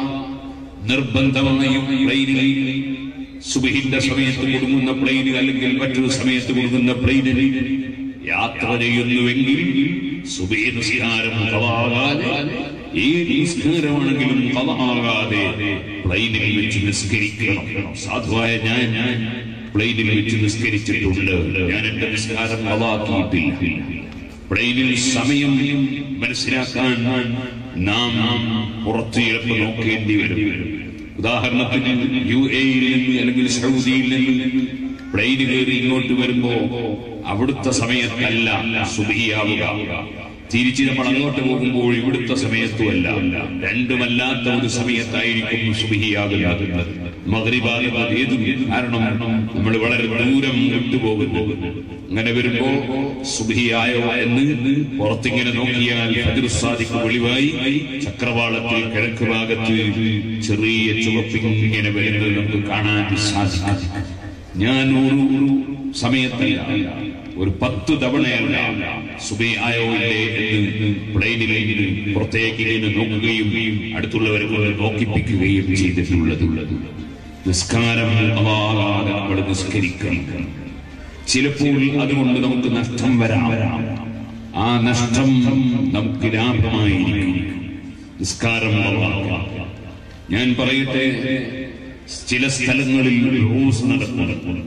നിർബന്ധമായും പ്ലെയിനിൽ സുബഹിന്റെ സമയത്ത് കൊടുങ്ങുന്ന പ്ലെയിന് അല്ലെങ്കിൽ മറ്റൊരു സമയത്ത് കൊടുക്കുന്ന പ്ലെയിനിൽ യാത്ര ചെയ്യുന്നുവെങ്കിൽ സുബഹി നിസ്കാരം കളാകാതെ ഏത് നിസ്കാരമാണെങ്കിലും കളാകാതെ പ്ലെയിനിൽ വെച്ച് നിസ്കരിക്കണം സാധുവായ ഞാൻ ഞാൻ പ്ലെയിനിൽ വെച്ച് നിസ്കരിച്ചിട്ടുണ്ട് ഞാൻ എന്റെ നിസ്കാരം കളാക്കിയിട്ടില്ല പ്ലെയിനിൽ സമയം മനസ്സിലാക്കാൻ നാം പുറത്ത് ചിലപ്പോൾ നോക്കേണ്ടി വരും ഉദാഹരണത്തിന് യു എയിൽ നിന്ന് അല്ലെങ്കിൽ സൗദിയിൽ നിന്ന് പ്ലെയിൻ കയറി ഇങ്ങോട്ട് വരുമ്പോ അവിടുത്തെ സമയത്തല്ല സുബിയാവുക തിരിച്ച് നമ്മൾ അങ്ങോട്ട് പോകുമ്പോൾ ഇവിടുത്തെ സമയത്തുമല്ല രണ്ടുമല്ലാത്ത ഒരു സമയത്തായിരിക്കും സുബിഹിയാകുന്നത് മകരിബാകുന്നത് ഏതും കാരണം നമ്മൾ വളരെ ദൂരം വിട്ടുപോകുന്നു അങ്ങനെ വരുമ്പോ സുബിഹിയായോ എന്ന് പുറത്തിങ്ങനെ നോക്കിയാൽ ഫജുസാദിക്ക് വെളിവായി ചക്രവാളത്തിൽ കിഴക്ക് ഭാഗത്ത് ചെറിയ ചുവപ്പിങ്ങനെ വരുന്നത് നമുക്ക് കാണാൻ സാധിക്കും ഞാൻ ഒരു സമയത്തല്ല ഒരു പത്ത് തവണയല്ല സുബൈ ആയോ ഇല്ലേ എന്ന് പ്ലെയിനിലേക്ക് പുറത്തേക്ക് ഇങ്ങനെ നോക്കുകയും അടുത്തുള്ളവരെ കൊണ്ട് നോക്കിപ്പിക്കുകയും ചെയ്തിട്ടുള്ളത് നിസ്കാരം അവാകാതെ നമ്മൾ നിസ്കരിക്കണം ചിലപ്പോൾ അതുകൊണ്ട് നമുക്ക് നഷ്ടം വരാം ആ നഷ്ടം നമുക്ക് ലാഭമായിരിക്കും നിസ്കാരം അവാകാം ഞാൻ പറയട്ടെ ചില സ്ഥലങ്ങളിൽ റൂസ് നടക്കുന്നു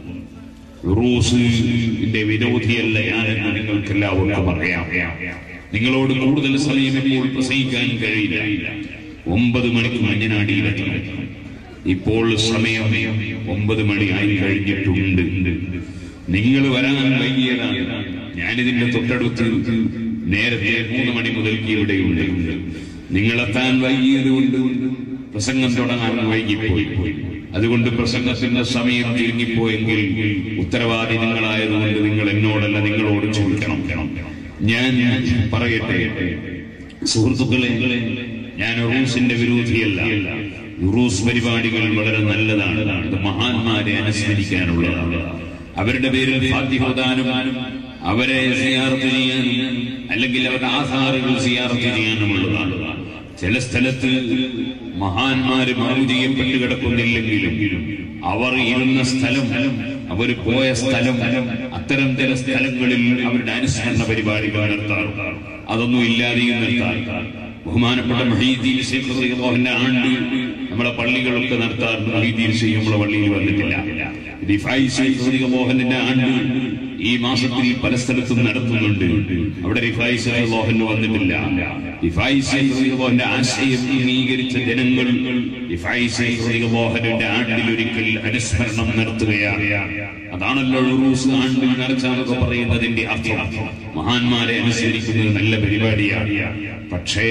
റൂസിന്റെ വിരോധിയല്ല ഞാനെന്ന് നിങ്ങൾക്ക് എല്ലാവർക്കും അറിയാം നിങ്ങളോട് കൂടുതൽ സമയം ഇപ്പോൾ പ്രസംഗിക്കാൻ കഴിയില്ല ഒമ്പത് മണിക്ക് മഞ്ഞനാടിയിലെത്തണം ഇപ്പോൾ സമയം ഒമ്പത് മണിയായി കഴിഞ്ഞിട്ടുണ്ട് നിങ്ങൾ വരാൻ വൈകിയതാണ് ഞാനിതിന്റെ തൊട്ടടുത്ത് നേരത്തെ മൂന്ന് മണി മുതൽക്ക് ഇവിടെയുണ്ട് നിങ്ങളെത്താൻ വൈകിയത് കൊണ്ട് പ്രസംഗം തുടങ്ങാൻ വൈകിപ്പോയി അതുകൊണ്ട് പ്രസംഗത്തിന്റെ സമയം ചുരുങ്ങിപ്പോയെങ്കിൽ ഉത്തരവാദി നിങ്ങളായതുകൊണ്ട് നിങ്ങൾ എന്നോടല്ല നിങ്ങളോട് ചോദിക്കണം ഞാൻ പറയട്ടെ സുഹൃത്തുക്കളെ ഞാൻ റൂസിന്റെ വിരോധിയല്ല റൂസ് പരിപാടികൾ വളരെ നല്ലതാണ് ഇത് മഹാന്മാരെ അനുസ്മരിക്കാനുള്ളതാണ് അവരുടെ പേരിൽ ഫാത്തിഹോദാനും അവരെ സിയാർത്ത് ചെയ്യാനും അല്ലെങ്കിൽ അവരുടെ ആധാറുകൾ സിയാർത്ത് ചെയ്യാനുമുള്ളതാണ് ചില സ്ഥലത്ത് മഹാന്മാര് മറു ചെയ്യപ്പെട്ട് കിടക്കുന്നില്ലെങ്കിലും അവർ ഇരുന്ന സ്ഥലം അവർ പോയ സ്ഥലം അത്തരം ചില സ്ഥലങ്ങളിൽ അവരുടെ അനുസ്മരണ പരിപാടികൾ നടത്താറ് അതൊന്നും ഇല്ലാതെയും നിർത്താറ് ബഹുമാനപ്പെട്ട മഹീദീൻ ശൈഖ് റളിയല്ലാഹുവിന്റെ ആണ്ട് നമ്മളെ പള്ളികളൊക്കെ നടത്താറുണ്ട് മഹീദീൻ ശൈഖ് നമ്മളെ പള്ളിയിൽ വന്നിട്ടില്ല റിഫായി ശൈഖ് റളിയല്ലാഹുവിന്റെ ആണ്ട് ഈ മാസത്തിൽ പല സ്ഥലത്തും നടത്തുന്നുണ്ട് അവിടെ റിഫായി ശൈഖ് റളിയല്ലാഹു വന്നിട്ടില്ല റിഫായി ശൈഖ് റളിയല്ലാഹുവിന്റെ ആശയം അംഗീകരിച്ച ജനങ്ങൾ റിഫായി ശൈഖ് റളിയല്ലാഹുവിന്റെ ആണ്ടിൽ ഒരിക്കൽ അനുസ്മരണം നടത്തുകയാണ് അതാണല്ലോ ഉറൂസ് ആണ്ടിൽ നടത്താനൊക്കെ പറയുന്നതിന്റെ അർത്ഥം മഹാന്മാരെ അനുസരിക്കുന്നത് നല്ല പരിപാടിയാണ് പക്ഷേ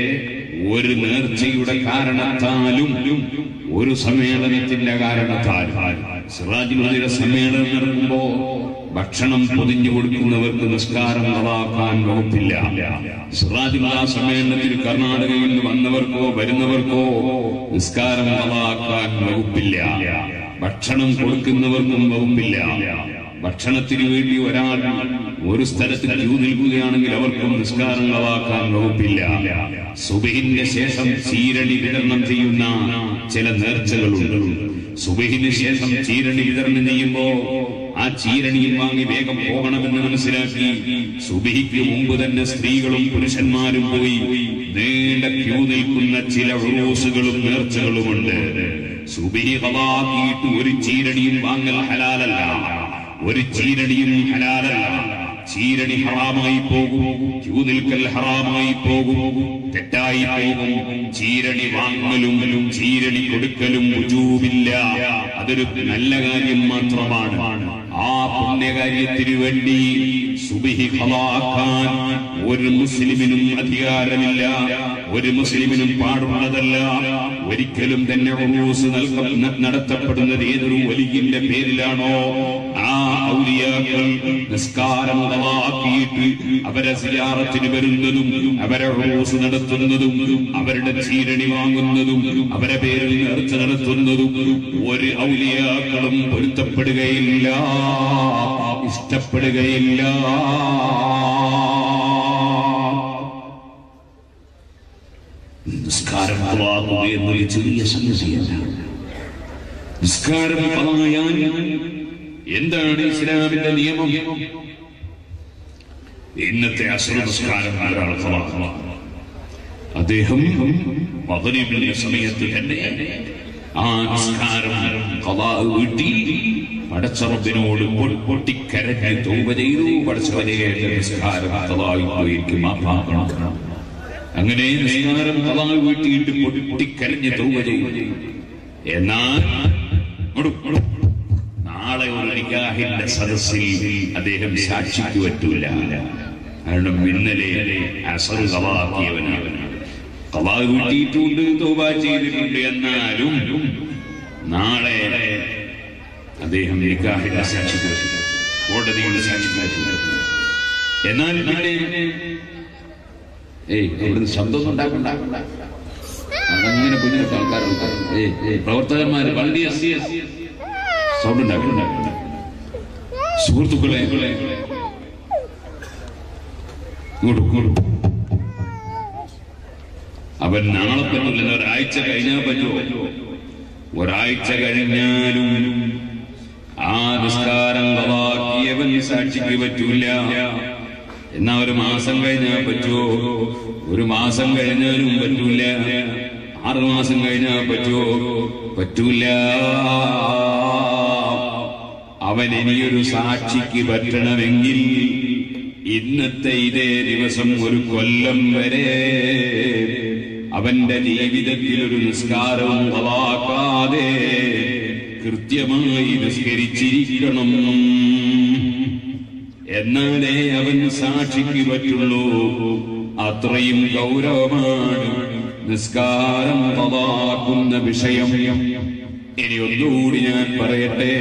ഒരു നേർച്ചയുടെ കാരണത്താലും ഒരു സമ്മേളനത്തിന്റെ കാരണത്താലും സിറാജുലുദ്ദീന്റെ സമ്മേളനം നടക്കുമ്പോ ഭക്ഷണം പൊതിഞ്ഞു കൊടുക്കുന്നവർക്ക് നിസ്കാരം കളാക്കാൻ വകുപ്പില്ല സിറാജുല്ല സമ്മേളനത്തിൽ കർണാടകയിൽ നിന്ന് വന്നവർക്കോ വരുന്നവർക്കോ നിസ്കാരം കളാക്കാൻ വകുപ്പില്ല ഭക്ഷണം കൊടുക്കുന്നവർക്കും വകുപ്പില്ല ഭക്ഷണത്തിന് വേണ്ടി ഒരാൾ ഒരു സ്ഥലത്ത് ക്യൂ നിൽക്കുകയാണെങ്കിൽ അവർക്കും നിസ്കാരം കളാക്കാൻ വകുപ്പില്ല സുബഹിന്റെ ശേഷം ചീരണി വിതരണം ചെയ്യുന്ന ചില നേർച്ചകളുണ്ട് സുബഹിന് ശേഷം ചീരണി വിതരണം ചെയ്യുമ്പോ ആ ചീരണിയിൽ വാങ്ങി വേഗം പോകണമെന്ന് മനസ്സിലാക്കി സുബിഹിക്ക് മുമ്പ് തന്നെ സ്ത്രീകളും പുരുഷന്മാരും പോയി നീണ്ട ക്യൂ നിൽക്കുന്ന ചില ഉറൂസുകളും നേർച്ചകളുമുണ്ട് സുബിഹി കളാക്കിയിട്ട് ഒരു ചീരണിയും വാങ്ങൽ ഹലാലല്ല ഒരു ചീരണിയും ഹലാലല്ല ചീരണി ഹറാമായി പോകും ക്യൂ നിൽക്കൽ ഹറാമായി പോകും തെറ്റായി പോകും ചീരണി വാങ്ങലും ചീരണി കൊടുക്കലും രുജൂവില്ല അതൊരു നല്ല കാര്യം മാത്രമാണ് ആ പുണ്യകാര്യത്തിനു വേണ്ടി സുബിഹി ഖലാക്കാൻ ഒരു മുസ്ലിമിനും അധികാരമില്ല ഒരു മുസ്ലിമിനും പാടുള്ളതല്ല ഒരിക്കലും തന്നെ ഉറൂസ് നൽക നടത്തപ്പെടുന്നത് ഏതൊരു വലിയന്റെ പേരിലാണോ ആ ഔലിയാക്കൾ നിസ്കാരം കളാക്കിയിട്ട് അവരെ സിയാറത്തിന് വരുന്നതും അവരെ ഉറൂസ് നടത്തുന്നതും അവരുടെ ചീരണി വാങ്ങുന്നതും അവരെ പേരിൽ നേർച്ച നടത്തുന്നതും ഒരു ഔലിയാക്കളും പൊരുത്തപ്പെടുകയില്ല ഇഷ്ടപ്പെടുകയില്ല നിസ്കാരം കളാക്കുക എന്നൊരു ചെറിയ സംഗതിയല്ല നിസ്കാരം കളയാൻ എന്താണ് ഇസ്ലാമിന്റെ നിയമം ഇന്നത്തെ അസുര നിസ്കാരം ഒരാൾ കളാക്കുക അദ്ദേഹം മകരീബിന്റെ സമയത്ത് തന്നെ ആ നിസ്കാരം കളാ വീട്ടി പടച്ചറബിനോട് പൊട്ടിക്കരഞ്ഞ് തൗബ ചെയ്തു പടച്ചവനെ എന്റെ നിസ്കാരം കളായി പോയിരിക്കും മാപ്പാക്കണം അങ്ങനെ നിസ്കാരം കളായി വീട്ടിയിട്ട് പൊട്ടിക്കരഞ്ഞ് തൗബ ചെയ്തു എന്നാൽ ഇങ്ങോട്ട് ഇങ്ങോട്ട് നാളെ ഒരു നിക്കാഹിന്റെ സദസ്സിൽ അദ്ദേഹം സാക്ഷിക്ക് പറ്റൂല കാരണം ഇന്നലെ അസറ് കളാക്കിയവനാണ് കളാ വീട്ടിയിട്ടുണ്ട് തോബ ചെയ്തിട്ടുണ്ട് എന്നാലും നാളെ അദ്ദേഹം നിക്കാഹിന്റെ സാക്ഷിക്ക് പറ്റൂല കോടതിയുടെ സാക്ഷിക്ക് പറ്റൂല എന്നാൽ പിന്നെ ഏയ് ഇവിടുന്ന് ശബ്ദമൊന്നും ഉണ്ടാക്കണ്ട അതങ്ങനെ കുഞ്ഞിനൊക്കെ ആൾക്കാരുണ്ട് ഏയ് ഏയ് പ്രവർത്തകന്മാര് വണ്ടി സൗണ്ട് ഉണ്ടാക്കണ്ട സുഹൃത്തുക്കളെ ഇങ്ങോട്ട് ഇങ്ങോട്ട് അവൻ നാളെ പറ്റില്ല ഒരാഴ്ച കഴിഞ്ഞാൽ പറ്റുമോ ഒരാഴ്ച കഴിഞ്ഞാലും ആ നിസ്കാരം കളാക്കിയവൻ സാക്ഷിക്ക് പറ്റൂല എന്നാ ഒരു മാസം കഴിഞ്ഞാൽ പറ്റുമോ ഒരു മാസം കഴിഞ്ഞാലും പറ്റൂല ആറു മാസം കഴിഞ്ഞാൽ പറ്റുമോ പറ്റൂല അവൻ ഇനിയൊരു സാക്ഷിക്ക് പറ്റണമെങ്കിൽ ഇന്നത്തെ ഇതേ ദിവസം ഒരു കൊല്ലം വരെ അവന്റെ ജീവിതത്തിൽ ഒരു നിസ്കാരവും കളാക്കാതെ കൃത്യമായി നിസ്കരിച്ചിരിക്കണം എന്നാലേ അവൻ സാക്ഷിക്ക് പറ്റുള്ളൂ അത്രയും ഗൗരവമാണ് നിസ്കാരം കളാക്കുന്ന വിഷയം ഇനി ഒന്നുകൂടി ഞാൻ പറയട്ടെ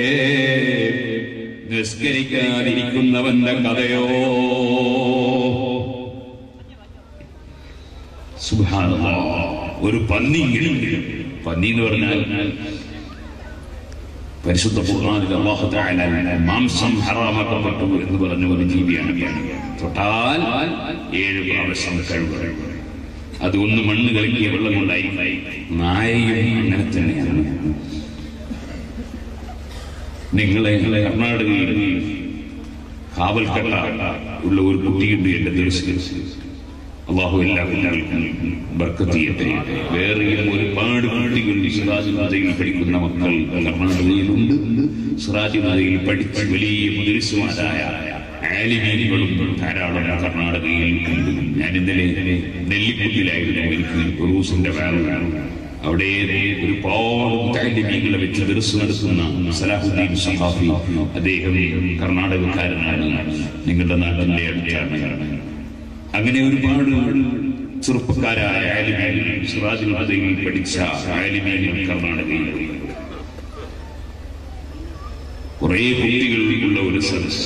നിസ്കരിക്കാതിരിക്കുന്നവന്റെ കഥയോ സുബ്ഹാനല്ലാഹ്. ഒരു പന്നി പന്നി എന്ന് പറഞ്ഞാൽ പരിശുദ്ധ ഖുർആനിൽ അല്ലാഹു തആല മാംസം ഹറാമാക്കപ്പെട്ടു എന്ന് പറഞ്ഞ ഒരു ജീവിയാണ് തൊട്ടാൽ ഏഴ് പ്രാവശ്യം കഴിവ് അത് ഒന്ന് മണ്ണ് കലക്കിയ വെള്ളം കൊണ്ടായിരിക്കും നായയും അങ്ങനെ തന്നെയാണ് നിങ്ങളെ കർണാടകയിൽ കാവൽക്കട്ട ഉള്ള ഒരു കുട്ടിയുണ്ട് എന്റെ ദിവസം അള്ളാഹു എല്ലാ കുട്ടികൾക്കും ബർക്കത്ത് ചെയ്യട്ടെ വേറെയും ഒരുപാട് കുട്ടികൾ സിറാജ് മതയിൽ പഠിക്കുന്ന മക്കൾ കർണാടകയിലുണ്ട് സിറാജ് മതയിൽ പഠിച്ച് വലിയ മുതിരിസുമാരായ ആലിമീനുകളും ധാരാളം കർണാടകയിൽ ഉണ്ട് ഞാൻ ഇന്നലെ നെല്ലിക്കുട്ടിലായിരുന്നു എനിക്ക് റൂസിന്റെ വേറെ അവിടെ ഒരുപാട് മുത്താലിമീങ്ങളെ വെച്ച് ദർസ് നടത്തുന്ന സലാഹുദ്ദീൻ സഹാഫി അദ്ദേഹം കർണാടകക്കാരനാണ് നിങ്ങളുടെ നാട്ടിന്റെ അടുത്താണ് അങ്ങനെ ഒരുപാട് ചെറുപ്പക്കാരായ ആലിമീങ്ങൾ സിറാജുൽ ഹദയിൽ പഠിച്ച ആലിമീങ്ങൾ കർണാടകയിൽ കുറേ കുട്ടികൾ ഉള്ള ഒരു സദസ്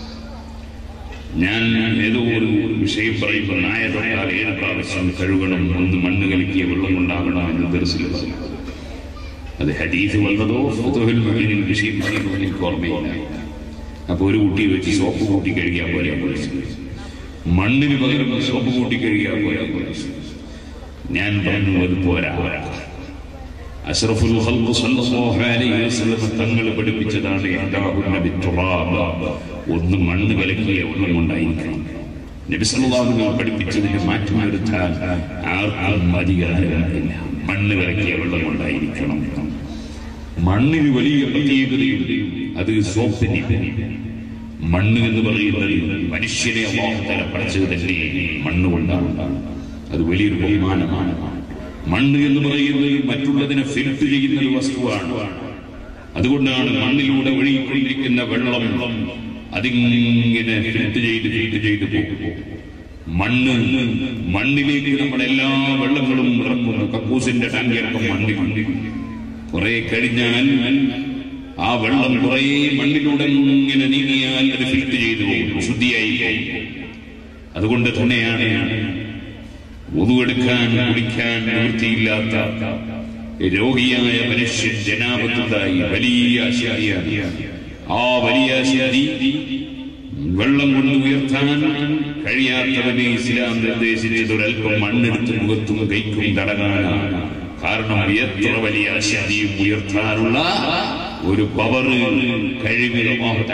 ഞാൻ ഏതോ ഒരു വിഷയം പറയുമ്പോൾ നായ തൊട്ടാൽ ഏഴ് പ്രാവശ്യം കഴുകണം ഒന്ന് മണ്ണ് കലക്കിയ വെള്ളം കൊണ്ടാകണം എന്ന് ദർശനം പറഞ്ഞു അത് ഹദീസ് വന്നതോ ഫുതുഹുൽ മുഅ്മിനിൽ വിഷയം പറയുമ്പോൾ എനിക്ക് ഓർമ്മയില്ല അപ്പൊ ഒരു കുട്ടി വെച്ച് സോപ്പ് കൂട്ടി കഴുകിയാൽ പോലെ മണ്ണിന് പകരം സോപ്പ് കൂട്ടി കഴുകിയാൽ പോലെ ഞാൻ പറഞ്ഞു അത് പോരാ അഷ്റഫുൽ ഖൽഖ് സല്ലല്ലാഹു അലൈഹി വസല്ലം തങ്ങൾ പഠിപ്പിച്ചതാണ് ഇഹ്ദാഹുന്ന ബിത്തുറാബ് ഒന്ന് മണ്ണ് കലക്കിയ വെള്ളം കൊണ്ടായിരിക്കണം നബി സല്ലല്ലാഹു അലൈഹി വസല്ലം പഠിപ്പിച്ചതിന് മാറ്റം വരുത്താൻ ആർക്കും അധികാരമില്ല മണ്ണ് കലക്കിയ വെള്ളം കൊണ്ടായിരിക്കണം മണ്ണിന് വലിയ പ്രത്യേകതയുണ്ട് അത് സോപ്പിന് മണ്ണ് എന്ന് പറയുന്നത് മനുഷ്യനെ അള്ളാഹുതല പഠിച്ചത് തന്നെ മണ്ണ് കൊണ്ടാണ് അത് വലിയൊരു ബഹുമാനമാണ് മണ്ണ് എന്ന് പറയുന്നത് മറ്റുള്ളതിനെ ഫിൽറ്റ് ചെയ്യുന്ന ഒരു വസ്തുവാണ് അതുകൊണ്ടാണ് മണ്ണിലൂടെ ഒഴുകിക്കൊണ്ടിരിക്കുന്ന വെള്ളം അതിങ്ങനെ ഫിൽറ്റ് ചെയ്ത് ഫിൽറ്റ് ചെയ്ത് പോകും മണ്ണ് മണ്ണിലേക്ക് നമ്മൾ എല്ലാ വെള്ളങ്ങളും ഇറങ്ങുന്നു കക്കൂസിന്റെ ടാങ്കിറക്കം മണ്ണിൽ കുറെ കഴിഞ്ഞാൽ ആ വെള്ളം കുറെ മണ്ണിലൂടെ ഇങ്ങനെ നീങ്ങിയാൽ അത് ഫിൽറ്റ് ചെയ്തു പോകും ശുദ്ധിയായി പോകും അതുകൊണ്ട് തന്നെയാണ് ഒതുവെടുക്കാൻ കുടിക്കാൻ നിവൃത്തിയില്ലാത്ത രോഗിയായ മനുഷ്യൻ ജനാപത്തുണ്ടായി വലിയ അശാരിയാണ് ആ വലിയ അശാരി വെള്ളം കൊണ്ട് ഉയർത്താൻ കഴിയാത്തവനെ ഇസ്ലാം നിർദ്ദേശിച്ചത് ഒരല്പം മണ്ണെടുത്ത് മുഖത്തും കൈക്കും തടകാനാണ് കാരണം എത്ര വലിയ അശാരിയും ഉയർത്താനുള്ള ഒരു പവർ കഴിവിൽ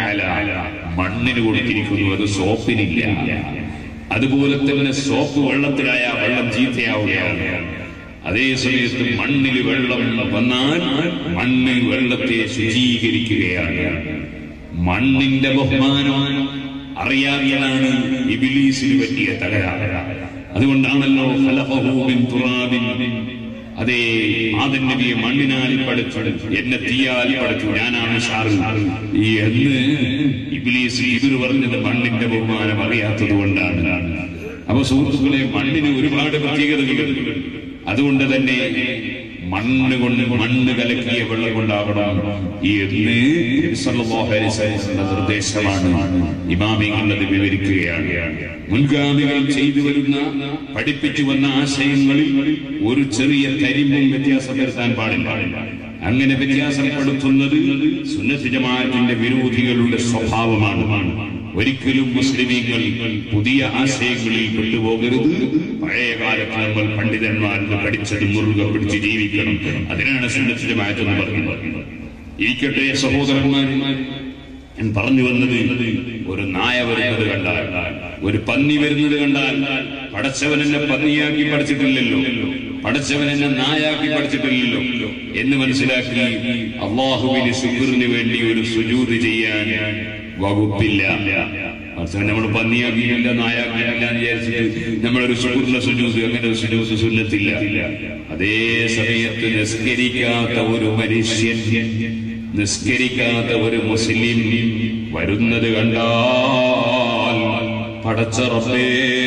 മണ്ണിന് കൊടുത്തിരിക്കുന്നു അത് സോപ്പിനില്ല അതുപോലെ തന്നെ സോപ്പ് വെള്ളത്തിലായ വെള്ളം ചീത്തയാവുകയാണ് അതേ സമയത്ത് മണ്ണിൽ വെള്ളം വന്നാൽ മണ്ണ് വെള്ളത്തെ ശുചീകരിക്കുകയാണ് മണ്ണിന്റെ ബഹുമാനം അറിയാതെയാണ് ഇബിലീസിന് പറ്റിയ തകരാറ് അതുകൊണ്ടാണല്ലോ ഖലഖഹു മിൻ തുറാബിൻ അതേ ആദൻ നബിയെ മണ്ണിനാൽ പഠിച്ചു എന്നെ തീയാൽ പഠിച്ചു ഞാനാണ് ഷാറു ഈ എന്ന് ഇബിലീസ് ഇവർ പറഞ്ഞത് മണ്ണിന്റെ ബഹുമാനം അറിയാത്തത് കൊണ്ടാണ് അപ്പൊ സുഹൃത്തുക്കളെ മണ്ണിന് ഒരുപാട് പ്രത്യേകതകളുണ്ട് അതുകൊണ്ട് തന്നെ മണ്ണ് കൊണ്ട് മണ്ണ് കലക്കിയ വെള്ളം കൊണ്ടാകണം എന്ന് സല്ലല്ലാഹു അലൈഹി വസല്ലമയുടെ നിർദ്ദേശമാണ് ഇമാമിങ്ങൾ അത് വിവരിക്കുകയാണ് മുൻഗാമികൾ ചെയ്തു വരുന്ന പഠിപ്പിച്ചു വന്ന ആശയങ്ങളിൽ ഒരു ചെറിയ തരിമ്പും വ്യത്യാസം വരുത്താൻ പാടില്ല അങ്ങനെ വ്യത്യാസപ്പെടുത്തുന്നത് സുന്നത്ത് ജമാഅത്തിന്റെ വിരോധികളുടെ സ്വഭാവമാണ് ഒരിക്കലും മുസ്ലിമീങ്ങൾ പുതിയ ആശയങ്ങളിൽ പെട്ടുപോകരുത് പഴയ കാലത്ത് നമ്മൾ പണ്ഡിതന്മാർക്ക് പഠിച്ചത് മുറുകെ പിടിച്ച് ജീവിക്കണം അതിനാണ് സുന്നത്ത് ജമാഅത്ത് എന്ന് പറയുന്നത് ഇരിക്കട്ടെ സഹോദരന്മാർ ഞാൻ പറഞ്ഞു വന്നത് ഒരു നായ വരുന്നത് കണ്ടാൽ ഒരു പന്നി വരുന്നത് കണ്ടാൽ പടച്ചവൻ എന്നെ പന്നിയാക്കി പഠിച്ചിട്ടില്ലല്ലോ പടച്ചവൻ എന്നെ നായാക്കി പഠിച്ചിട്ടില്ലല്ലോ എന്ന് മനസ്സിലാക്കി അള്ളാഹുവിന് ശുക്രിന് വേണ്ടി ഒരു സുജൂത് ചെയ്യാൻ വകുപ്പില്ല പടച്ചവൻ നമ്മൾ പന്നിയാക്കിയില്ല നായാക്കിയില്ല എന്ന് വിചാരിച്ചിട്ട് നമ്മളൊരു ശുക്രിന്റെ സുജൂത് അങ്ങനെ ഒരു സുജൂത് സുന്നത്തില്ല അതേ സമയത്ത് നിസ്കരിക്കാത്ത ഒരു മനുഷ്യൻ നിസ്കരിക്കാത്ത ഒരു മുസ്ലിം വരുന്നത് കണ്ടാൽ പടച്ചറപ്പേ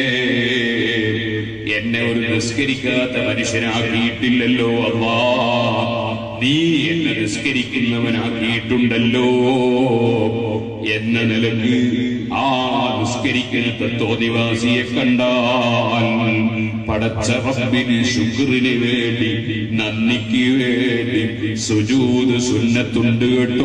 എന്നെ ഒരു നിസ്കരിക്കാത്ത മനുഷ്യനാക്കിയിട്ടില്ലല്ലോ അള്ളാ നീ എന്നെ നിസ്കരിക്കുന്നവനാക്കിയിട്ടുണ്ടല്ലോ എന്ന നിലക്ക് ആ നിസ്കരിക്കുന്ന തത്വനിവാസിയെ കണ്ടാൽ പടച്ച റബ്ബിന് ശുക്രിന് വേണ്ടി നന്ദിക്ക് വേണ്ടി സുജൂത് സുന്നത്തുണ്ട് കേട്ടോ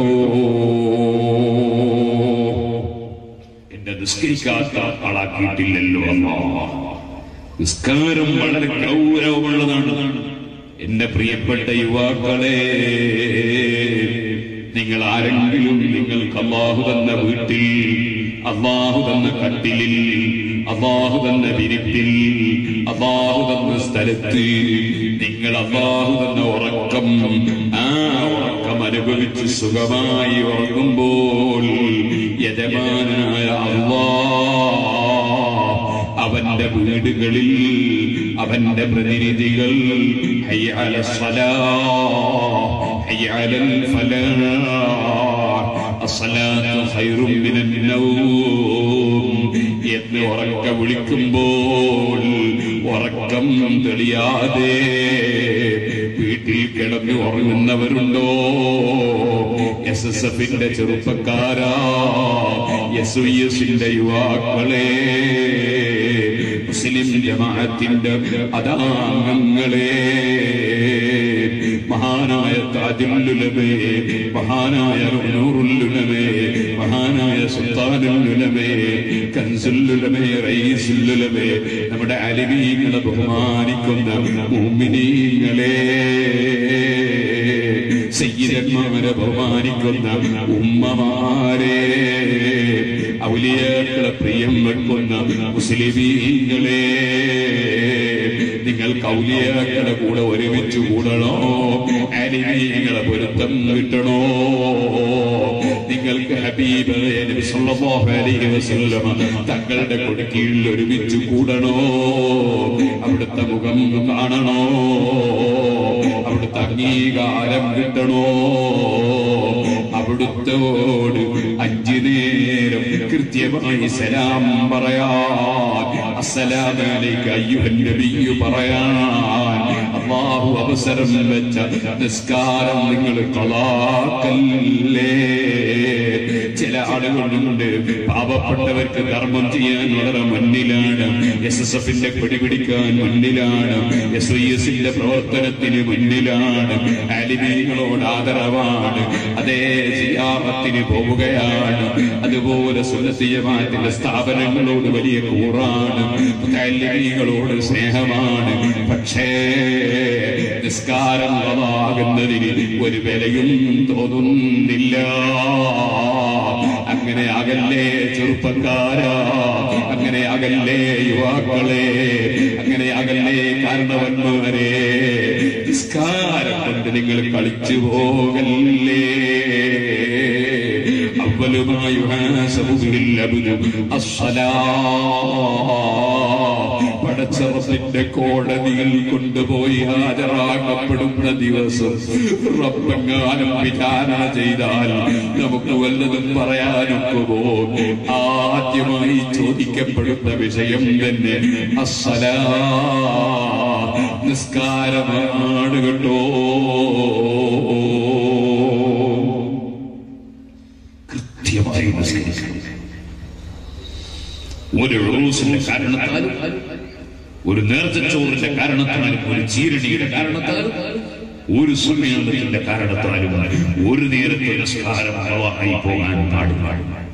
എന്നെ നിസ്കരിക്കാത്ത ആളാക്കിയിട്ടില്ലല്ലോ അമ്മ നിസ്കാരം വളരെ ഗൗരവമുള്ളതാണ് എന്റെ പ്രിയപ്പെട്ട യുവാക്കളെ നിങ്ങൾ ആരെങ്കിലും നിങ്ങൾക്ക് അള്ളാഹു തന്ന വീട്ടിൽ അള്ളാഹു തന്ന കട്ടിലിൽ അള്ളാഹു തന്ന വിരിപ്പിൽ അള്ളാഹു തന്ന സ്ഥലത്ത് നിങ്ങൾ അള്ളാഹു തന്ന ഉറക്കം ആ ഉറക്കം അനുഭവിച്ച് സുഖമായി ഉറങ്ങുമ്പോൾ യജമാനായ അള്ളാഹ് അവന്റെ വീടുകളിൽ അവന്റെ പ്രതിനിധികൾ ഹയ്യ അല സ്വലാ, ഹയ്യ അലൽ ഫലാഹ്, അസ്സലാത്തു ഖൈറും മിനൻ നൗം എന്ന് ഉറക്ക വിളിക്കുമ്പോൾ ഉറക്കം തെളിയാതെ വീട്ടിൽ കിടന്ന് ഉറങ്ങുന്നവരുണ്ടോ എസ് എസ് എഫിന്റെ ചെറുപ്പക്കാരാ എസ് വി എസിന്റെ യുവാക്കളെ മുസ്ലിം ജമാഅത്തിന്റെ അതാംഗങ്ങളെ മഹാനായ താജുല്ലുലമേ മഹാനായ നൂറുല്ലുലമേ മഹാനായ സുൽത്താനുല്ലുലമേ കൻസുല്ലുലമേ റയീസുല്ലുലമേ നമ്മുടെ അലിമീങ്ങളെ ബഹുമാനിക്കുന്ന മുഅ്മിനീങ്ങളെ സയ്യിദന്മാരെ ബഹുമാനിക്കുന്ന ഉമ്മമാരെ ഔലിയാക്കളെ പ്രിയം വെക്കുന്ന മുസ്ലിമീങ്ങളെ നിങ്ങൾ ഔലിയാക്കളുടെ കൂടെ ഒരുമിച്ച് കൂടണോ അലിമീങ്ങളെ പൊരുത്തം കിട്ടണോ നിങ്ങൾക്ക് ഹബീബ് നബി സല്ലല്ലാഹു അലൈഹി വസല്ലമ തങ്ങളുടെ കൊടുക്കീഴിൽ ഒരുമിച്ച് കൂടണോ അവിടുത്തെ മുഖം കാണണോ അവിടുത്തെ അംഗീകാരം കിട്ടണോ അവിടുത്തോട് അഞ്ചു നേരം കൃത്യമായി സലാം പറയാൻ അസ്സലാമലൈക അയ്യുഹൻ നബിയു പറയാൻ അള്ളാഹു അവസരം വെച്ച നിസ്കാരം നിങ്ങൾ കളാക്കല്ലേ ചില ആളുകളുണ്ട് പാവപ്പെട്ടവർക്ക് ധർമ്മം ചെയ്യാൻ വളരെ മുന്നിലാണ് എസ് എസ് എഫിന്റെ കൊടി പിടിക്കാൻ മുന്നിലാണ് എസ് ഐ എസിന്റെ പ്രവർത്തനത്തിന് മുന്നിലാണ് ആലിമീങ്ങളോട് ആദരവാണ് അതേ സിയാറത്തിന് പോവുകയാണ് അതുപോലെ സുലസിയമാത്തിന്റെ സ്ഥാപനങ്ങളോട് വലിയ കൂറാണ് ആലിമീങ്ങളോട് സ്നേഹമാണ് പക്ഷേ നിസ്കാരം കളാകുന്നതിന് ഒരു വിലയും തോന്നുന്നില്ല അങ്ങനെ അകല്ലേ ചെറുപ്പക്കാരാ അങ്ങനെ അകല്ലേ യുവാക്കളെ അങ്ങനെ അകല്ലേ കാരണവന്മാരെ നിസ്കാരം കൊണ്ട് നിങ്ങൾ കളിച്ചു പോകല്ലേ أول يحاسب به العبد الصلاة പടച്ചറപ്പിന്റെ കോടതിയിൽ കൊണ്ടുപോയി ഹാജരാക്കപ്പെടുന്ന ദിവസം റബ്ബെങ്ങാനും വിചാരണ ചെയ്താൽ നമുക്ക് വല്ലതും പറയാനൊക്കുമോ ആദ്യമായി ചോദിക്കപ്പെടുന്ന വിഷയം തന്നെ അസ്സലാ നിസ്കാരമാണ് കേട്ടോ കൃത്യമായി നിസ്കരിക്കണം ഒരു റൂസിന്റെ കാരണത്താലും ഒരു നേർച്ചച്ചോറിന്റെ കാരണത്താലും ഒരു ചീരണിയുടെ കാരണത്താലും ഒരു സുമേന്ദ്രത്തിന്റെ കാരണത്താലും ഒരു നേരത്തെ നിസ്കാരം കുറവായി പോകാൻ പാടില്ല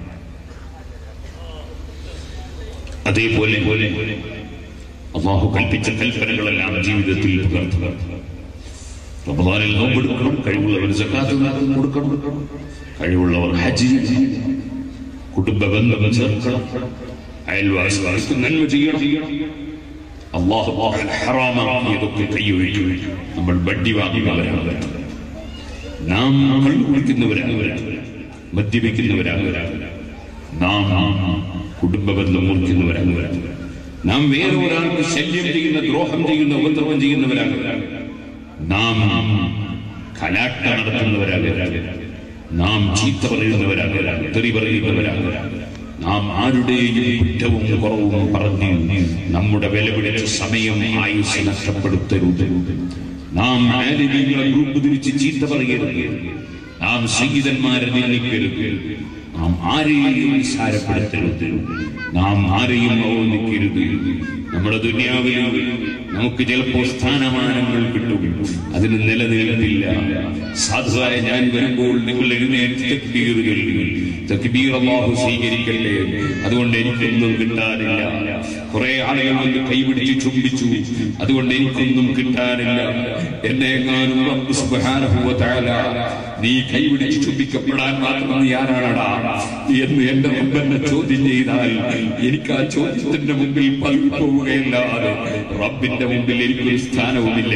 അതേപോലെ പോലെ അള്ളാഹു കൽപ്പിച്ച കൽപ്പനകളെല്ലാം ജീവിതത്തിൽ പകർത്തുക റമദാനിൽ നോമ്പെടുക്കണം കഴിവുള്ളവർ സക്കാത്ത് കൊടുക്കണം കഴിവുള്ളവർ ഹജ്ജ് കുടുംബ ബന്ധം ചേർക്കണം അയൽവാസികൾക്ക് നന്മ ചെയ്യണം അള്ളാഹു ഹറാമാക്കിയതൊക്കെ കൈയൊഴിക്കും നമ്മൾ ബഡ്ഡി വാങ്ങുന്നവരാണ് നാം കള്ളു കുടിക്കുന്നവരാണ് മദ്യപിക്കുന്നവരാണ് നാം കുടുംബ ബന്ധം മുറിക്കുന്നവരാണ് നാം വേറെ ഒരാൾക്ക് ശല്യം ചെയ്യുന്ന ദ്രോഹം ചെയ്യുന്ന ഉപദ്രവം ചെയ്യുന്നവരാണ് നാം കലാട്ട നടത്തുന്നവരാണ് നാം ചീത്ത പറയുന്നവരാണ് തെറി പറയുന്നവരാണ് നാം ആരുടെയും കുറ്റവും കുറവും പറഞ്ഞ് നമ്മുടെ വില പിടിച്ച സമയം ആയുസ് നഷ്ടപ്പെടുത്തരുത് നാം ആലിമീങ്ങളെ ഗ്രൂപ്പ് തിരിച്ച് ചീത്ത പറയരുത് നാം സംഗീതന്മാരെ നിന്ദിക്കരുത് നാം ആരെയും നിസ്സാരപ്പെടുത്തരുത് നാം ആരെയും അവനിക്കരുത് നമ്മുടെ ദുനിയാവിൽ നമുക്ക് ചിലപ്പോ സ്ഥാനമാനങ്ങൾ കിട്ടും അതിന് നിലനിൽപ്പില്ല സാധുവായ ഞാൻ വരുമ്പോൾ നിങ്ങൾ എഴുന്നേറ്റ് തക്ബീർ ചൊല്ലുക. തക്ബീർ അള്ളാഹു സ്വീകരിക്കട്ടെ അതുകൊണ്ട് എനിക്കൊന്നും കിട്ടാനില്ല കുറെ ആളുകൾ വന്ന് കൈപിടിച്ച് ചുംബിച്ചു അതുകൊണ്ട് എനിക്കൊന്നും കിട്ടാനില്ല എന്നെ എങ്ങാനും റബ്ബ് സുബ്ഹാനഹു വ തആല നീ കൈപിടിച്ച് ചുംബിക്കപ്പെടാൻ മാത്രം നീ ആരാടാ എന്ന് എന്റെ റബ്ബെന്നെ ചോദ്യം ചെയ്താൽ എനിക്ക് ആ ചോദ്യത്തിന്റെ മുമ്പിൽ പതിപ്പോവുകയല്ലാതെ റബ്ബിന്റെ മുമ്പിൽ എനിക്കൊരു സ്ഥാനവുമില്ല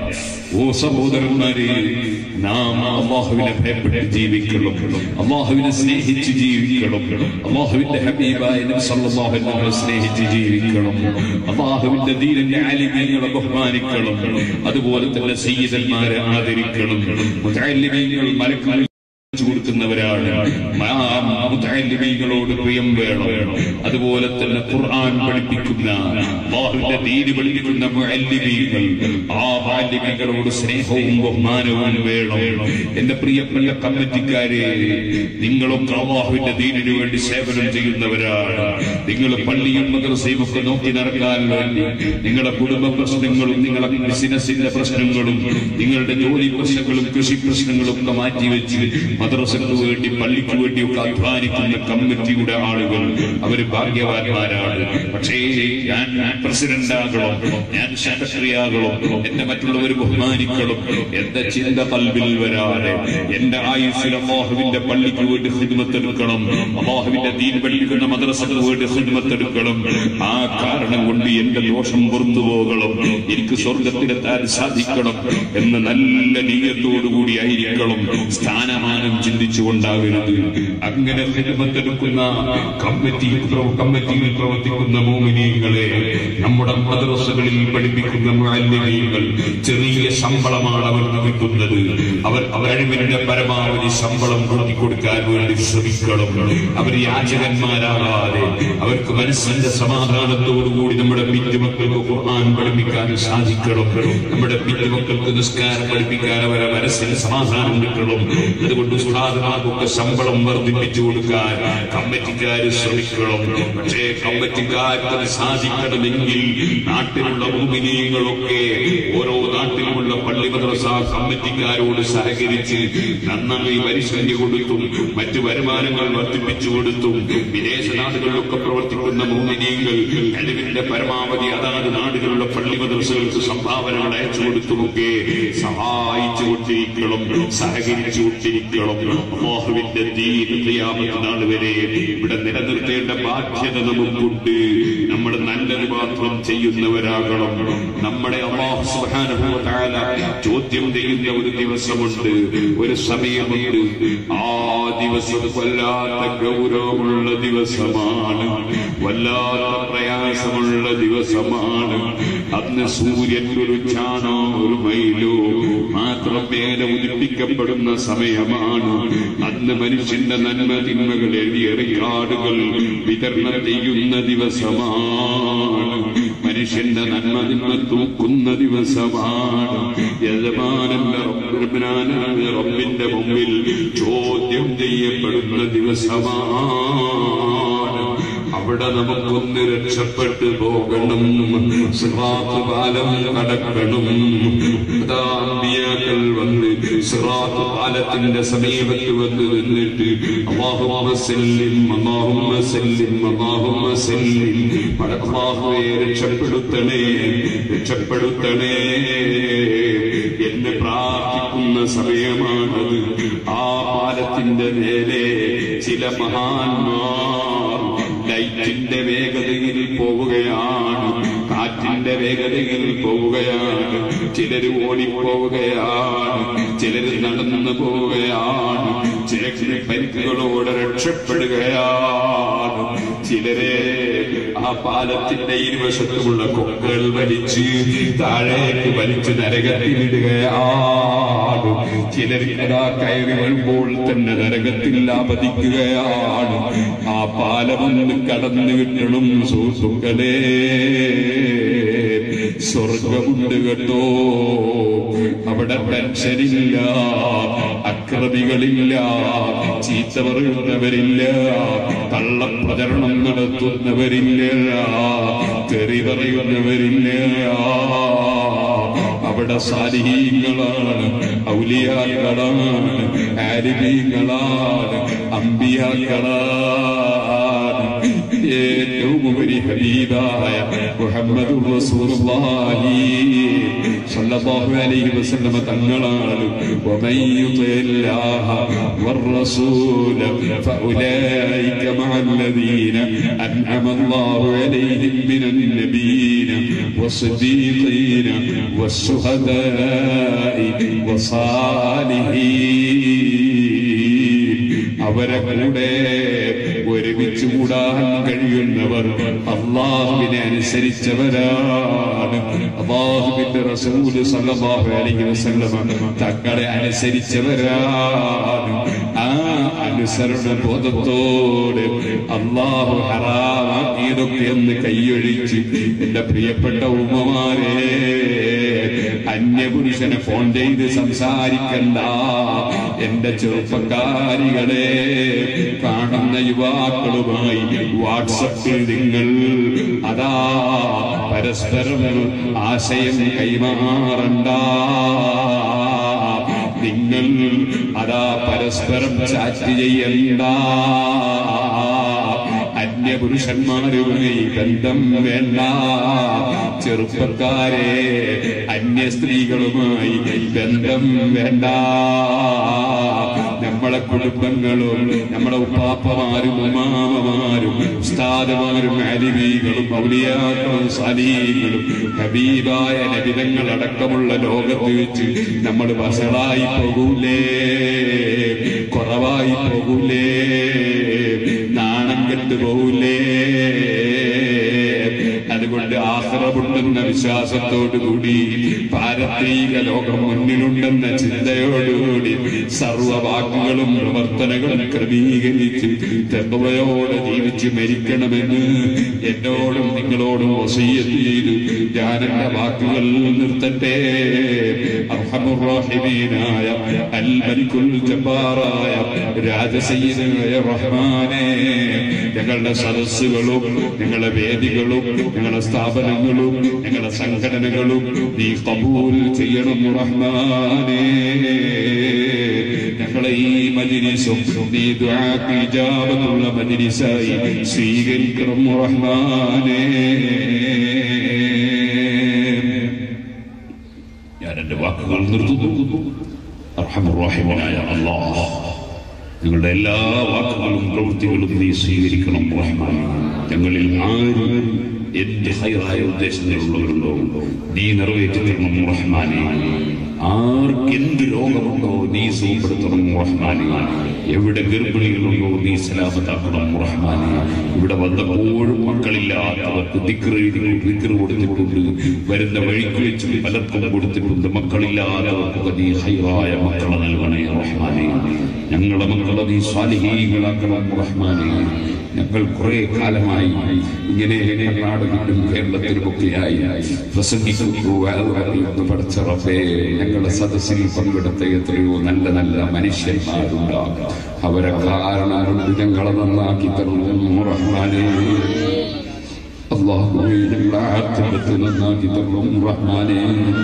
ഓ സഹോദരന്മാരെ നാം അള്ളാഹുവിനെ ഭയപ്പെട്ട് ജീവിക്കണം അള്ളാഹുവിനെ സ്നേഹിച്ച് ജീവിക്കണം അള്ളാഹുവിന്റെ ഹബീബായ നബി സല്ലല്ലാഹു അലൈഹി വസല്ലം സ്നേഹിച്ച് ജീവിക്കണം അള്ളാഹുവിന്റെ ദീനിന്റെ ആലിമീങ്ങളെ ബഹുമാനിക്കണം അതുപോലെ തന്നെ സയ്യിദന്മാരെ ആദരിക്കണം മുതഅല്ലിമീങ്ങൾ മലക്കുകൾ കൊടുക്കുന്നവരാണ് മുതഅല്ലിമീങ്ങളോട് പ്രിയം വേണം അതുപോലെ തന്നെ ഖുർആൻ പഠിപ്പിക്കുന്ന അല്ലാഹുവിന്റെ ദീന് പഠിപ്പിക്കുന്ന മുഅല്ലിമീങ്ങൾ ആ മുഅല്ലിമീങ്ങളോട് സ്നേഹവും ബഹുമാനവും വേണം എന്റെ പ്രിയപ്പെട്ട കമ്മിറ്റിക്കാരെ നിങ്ങളൊക്കെ അള്ളാഹുവിന്റെ ദീനിനു വേണ്ടി സേവനം ചെയ്യുന്നവരാണ് നിങ്ങൾ പള്ളിയും മദ്രസയും ഒക്കെ നോക്കി നടക്കാൻ വേണ്ടി നിങ്ങളുടെ കുടുംബ പ്രശ്നങ്ങളും നിങ്ങളുടെ ബിസിനസിന്റെ പ്രശ്നങ്ങളും നിങ്ങളുടെ ജോലി പ്രശ്നങ്ങളും കൃഷി പ്രശ്നങ്ങളും ഒക്കെ മാറ്റിവെച്ച് മദ്രസക്ക് വേണ്ടി പള്ളിക്ക് വേണ്ടിയൊക്കെ അധ്വാനിക്കുന്ന കമ്മിറ്റിയുടെ ആളുകൾ അവര് ഭാഗ്യവാന്മാരാണ് പക്ഷേ ഞാൻ പ്രസിഡന്റ് ആകണം ഞാൻ സെക്രട്ടറി ആകണം എന്നെ മറ്റുള്ളവർ ബഹുമാനിക്കണം എന്റെ ചിന്ത കൽവിൽ വരാതെ എന്റെ ആയുസ്സിൽ അള്ളാഹുവിന്റെ പള്ളിക്ക് വേണ്ടി ഹിദ്മത്തെടുക്കണം അള്ളാഹുവിന്റെ ദീൻ പഠിക്കുന്ന മദ്രസക്ക് വേണ്ടി ഹിദ്മത്തെടുക്കണം ആ കാരണം കൊണ്ട് എന്റെ ദോഷം പുറത്തു പോകണം എനിക്ക് സ്വർഗത്തിലെത്താൻ സാധിക്കണം എന്ന നല്ല നീയത്തോടുകൂടി ആയിരിക്കണം സ്ഥാനമാനം ചിന്തിച്ചുകൊണ്ടാകരുത് അങ്ങനെ ഹിദ്മത്തെടുക്കുന്ന കമ്മിറ്റി കമ്മിറ്റിയിൽ പ്രവർത്തിക്കുന്ന മോമിനിയങ്ങളെ നമ്മുടെ മദ്രസകളിൽ പഠിപ്പിക്കുന്ന മുഅല്ലിമീങ്ങൾ ചെറിയ ശമ്പളമാണ് അവർക്ക് കിട്ടുന്നത് അവർ കഴിവിന്റെ പരമാവധി ശമ്പളം കൊടുത്തി കൊടുക്കാൻ വേണ്ടി ശ്രമിക്കണം അവർ യാചകന്മാരാകാതെ അവർക്ക് മനസ്സിന്റെ സമാധാനത്തോടുകൂടി നമ്മുടെ പിറ്റുമക്കൾക്ക് ഖുർആൻ പഠിപ്പിക്കാൻ സാധിക്കണം നമ്മുടെ പിറ്റുമക്കൾക്ക് നിസ്കാരം പഠിപ്പിക്കാൻ അവരെ മനസ്സിന് സമാധാനം കിട്ടണം അതുകൊണ്ട് ഉസ്താദുമാർക്കൊക്കെ ശമ്പളം വർദ്ധിപ്പിച്ചു കൊടുക്കാൻ കമ്മിറ്റിക്കാർ ശ്രമിക്കണം പക്ഷേ കമ്മിറ്റിക്കാർക്ക് അത് സാധിക്കണമെങ്കിൽ നാട്ടിലുള്ള ഭൂമിനീയങ്ങളൊക്കെ ഓരോ നാട്ടിലുമുള്ള പള്ളി മദ്രസ കമ്മിറ്റിക്കാരോട് സഹകരിച്ച് നന്നായി പരിശീലനം കൊടുത്തും മറ്റു വരുമാനങ്ങൾ വർദ്ധിപ്പിച്ചു കൊടുത്തും വിദേശ നാടുകളിലൊക്കെ പ്രവർത്തിക്കുന്ന ഭൂമിനീയങ്ങൾ കഴിവിന്റെ പരമാവധി അതാത് നാടുകളിലുള്ള പള്ളി മദ്രസകൾക്ക് സംഭാവനകൾ അയച്ചു കൊടുത്തുമൊക്കെ സഹായിച്ചു കൊണ്ടിരിക്കണം സഹകരിച്ചു കൊണ്ടിരിക്കണം അള്ളാഹുവിന്റെ ദീനയാമത്ത് നാൾ വരെ ഇവിടെ നിലനിർത്തേണ്ട ബാധ്യത നമുക്കുണ്ട് നമ്മൾ നല്ലത് മാത്രം ചെയ്യുന്നവരാകണം നമ്മുടെ അള്ളാഹു സുബ്ഹാനഹു വ തആല ചോദ്യം ചെയ്യുന്ന ഒരു ദിവസമുണ്ട് ഒരു സമയമുണ്ട് ആ ദിവസം വല്ലാത്ത ഗൗരവമുള്ള ദിവസമാണ് വല്ലാത്ത പ്രയാസമുള്ള ദിവസമാണ് അന്ന് സൂര്യൻ ഒരു ചാണോ ഒരു മൈലോ മാത്രം മേലെ ഉദിപ്പിക്കപ്പെടുന്ന സമയമാണ് അന്ന് മനുഷ്യന്റെ നന്മ തിന്മകൾ എഴുതിയ റിക്കാർഡുകൾ വിതരണം ചെയ്യുന്ന ദിവസമാണ് മനുഷ്യന്റെ നന്മ തിന്മ തൂക്കുന്ന ദിവസമാണ് യജമാനന്റെ റബ്ബിനാനാണ് റബ്ബിന്റെ മുമ്പിൽ ചോദ്യം ചെയ്യപ്പെടുന്ന ദിവസമാണ് അവിടെ നമുക്കൊന്ന് രക്ഷപ്പെട്ടു പോകണം സിറാത്ത് പാലം കടക്കണം അമ്പിയാക്കൾ വന്ന് സിറാത്ത് പാലത്തിന്റെ സമീപത്ത് വന്ന് നിന്നിട്ട് അള്ളാഹുമ്മ സെല്ലിം അള്ളാഹുമ്മ സെല്ലിം അള്ളാഹുമ്മ സെല്ലിം അള്ളാഹുവെ രക്ഷപ്പെടുത്തണേ രക്ഷപ്പെടുത്തണേ എന്ന് പ്രാർത്ഥിക്കുന്ന സമയമാണത് ആ പാലത്തിന്റെ നേരെ ചില മഹാന്മാർ ലൈറ്റിന്റെ വേഗതയിൽ പോവുകയാണ് കാറ്റിന്റെ വേഗതയിൽ പോവുകയാണ് ചിലര് ഓടിപ്പോവുകയാണ് ചിലര് നടന്നു പോവുകയാണ് ചില പരിക്കുകളോടെ രക്ഷപ്പെടുകയാണ് ചിലരെ ആ പാലത്തിന്റെ ഇരുവശത്തുമുള്ള കൊക്കുകൾ വലിച്ച് താഴേക്ക് വലിച്ച് നരകത്തിലിടുകയാണ് ചിലരിക്കതാ കയറി വരുമ്പോൾ തന്നെ നരകത്തിൽ ആപതിക്കുകയാണ് ആ പാലമൊന്ന് കടന്നു കിട്ടണം സുഹൃത്തുക്കളെ സ്വർഗമുണ്ട് കേട്ടോ അവിടെ ടെൻഷനില്ല അക്രമികളില്ല ചീത്ത പറയുന്നവരില്ല കള്ളപ്രചരണം നടത്തുന്നവരില്ല തെറി പറയുന്നവരില്ല അവിടെ സാലിഹീങ്ങളാണ് ഔലിയാക്കളാണ് ആരിമീങ്ങളാണ് അമ്പിയാക്കളാണ് ഏറ്റവും ഉപരി ഹബീബായ മുഹമ്മദ് റസൂലുള്ളാഹി സല്ലല്ലാഹു അലൈഹി വസല്ലമ തങ്ങളാണ് ومن يطع الله والرسول فأولئك مع الذين أنعم الله عليهم من النبيين والصديقين والشهداء والصالحين അവരെ കൂടെ ഒരുമിച്ച് കൂടാൻ കഴിയുന്നവർ അള്ളാഹുവിനെ അനുസരിച്ചവരാണ് അള്ളാഹുവിന്റെ റസൂല് സല്ലല്ലാഹു അലൈഹി വസല്ലമ തങ്ങളെ അനുസരിച്ചവരാണ് ആ അനുസരണ ബോധത്തോടെ അള്ളാഹു ഹറാമാക്കിയതൊക്കെ എന്ന് കൈയൊഴിച്ച് എന്റെ പ്രിയപ്പെട്ട ഉമ്മമാരെ അന്യപുരുഷനെ ഫോൺ ചെയ്ത് സംസാരിക്കണ്ട എന്റെ ചെറുപ്പക്കാരികളെ കാണുന്ന യുവാക്കളുമായി വാട്സപ്പിൽ നിങ്ങൾ അതാ പരസ്പരം ആശയം കൈമാറണ്ട നിങ്ങൾ അതാ പരസ്പരം ചാറ്റ് ചെയ്യണ്ട അന്യപുരുഷന്മാരുമായി ബന്ധം വേണ്ട ചെറുപ്പക്കാരെ അന്യ സ്ത്രീകളുമായി ബന്ധം വേണ്ട നമ്മളെ കുടുംബങ്ങളും നമ്മളെ ഉപ്പാപ്പമാരും ഉമാമമാരും ഉസ്താദമാരും അലിവികളും ഔലിയാക്കളും സലീകളും ഹബീബായ നബിതങ്ങൾ അടക്കമുള്ള ലോകത്ത് വെച്ച് നമ്മൾ വസളായി പോകൂലേ കുറവായി പോകൂലേ നാണം കെട്ടു പോകൂലേ അതുകൊണ്ട് ആശ്രമുണ്ടെന്ന വിശ്വാസത്തോടുകൂടി പാരത്രിക ലോകം മുന്നിലുണ്ടെന്ന ചിന്തയോടുകൂടി സർവവാക്കുകളും പ്രവർത്തനങ്ങളും ക്രമീകരിച്ച് തെമ്പയോടെ ജീവിച്ച് മരിക്കണമെന്ന് എന്നോടും നിങ്ങളോടും വസീയത്ത് ചെയ്തു ഞാൻ എന്റെ വാക്കുകൾ നിർത്തട്ടെ അർഹമുറാഹിമീനായ അൽ മലിക്കുൽ ജബ്ബാറായ രാജസയ്യിദായ റഹ്മാനേ ഞങ്ങളുടെ സദസ്സുകളും ഞങ്ങളുടെ വേദികളും ഞങ്ങളുടെ സ്ഥാപനങ്ങളും ഞങ്ങളുടെ സംഘടനകളും നീ കബൂൽ ചെയ്യണം റഹ്മാനേ ഞങ്ങളെ ഈ മജിലിസും നീ ദുആക്ക് ഇജാബത്തുള്ള മജിലിസായി സ്വീകരിക്കണം റഹ്മാനേ ഞാൻ എന്റെ വാക്കുകൾ നിർത്തുന്നു അർഹമുറാഹിമനായ അല്ലാഹ് നിങ്ങളുടെ എല്ലാ വാക്കുകളും പ്രവൃത്തികളും നീ സ്വീകരിക്കണം റഹ്മാൻ ഞങ്ങളിൽ ആരും എന്ത് ഹൈറായ ഉദ്ദേശങ്ങളുള്ളവരുണ്ടോ നീ നിറവേറ്റി തരണം റഹ്മാനെ ആർക്ക് എന്ത് രോഗമുണ്ടോ നീ സുഖപ്പെടുത്തണം റഹ്മാനെ എവിടെ ഗർഭിണികളുണ്ടോ നീ സലാമത്താക്കണം റഹ്മാനെ ഇവിടെ വന്നപ്പോഴും മക്കളില്ലാത്തവർക്ക് ദിക്റ് എഴുതി ദിക്റ് കൊടുത്തിട്ടുണ്ട് വരുന്ന വഴിക്ക് വെച്ച് പലർക്കും കൊടുത്തിട്ടുണ്ട് മക്കളില്ലാത്തവർക്ക് നീ ഹൈറായ മക്കളെ നൽകണേ റഹ്മാനെ ഞങ്ങളെ മക്കളെ നീ സ്വാലിഹീകളാക്കണം റഹ്മാനെ ഞങ്ങൾ കുറെ കാലമായി ഇങ്ങനെ കർണാടകത്തിലും കേരളത്തിലുമൊക്കെയായി പ്രസംഗിക്കുന്നു പറയുന്നു പഠിച്ച റബ്ബേ ഞങ്ങളുടെ സദസ്സിൽ പങ്കെടുത്ത എത്രയോ നല്ല നല്ല മനുഷ്യന്മാരുണ്ടാകും അവരെ കാരണം കൊണ്ട് ഞങ്ങളെ നന്നാക്കി തരണം റഹ്മാനെ അള്ളാഹുവേ ഞങ്ങളെ ആത്മത്ത് നന്നാക്കി തരണം റഹ്മാനെ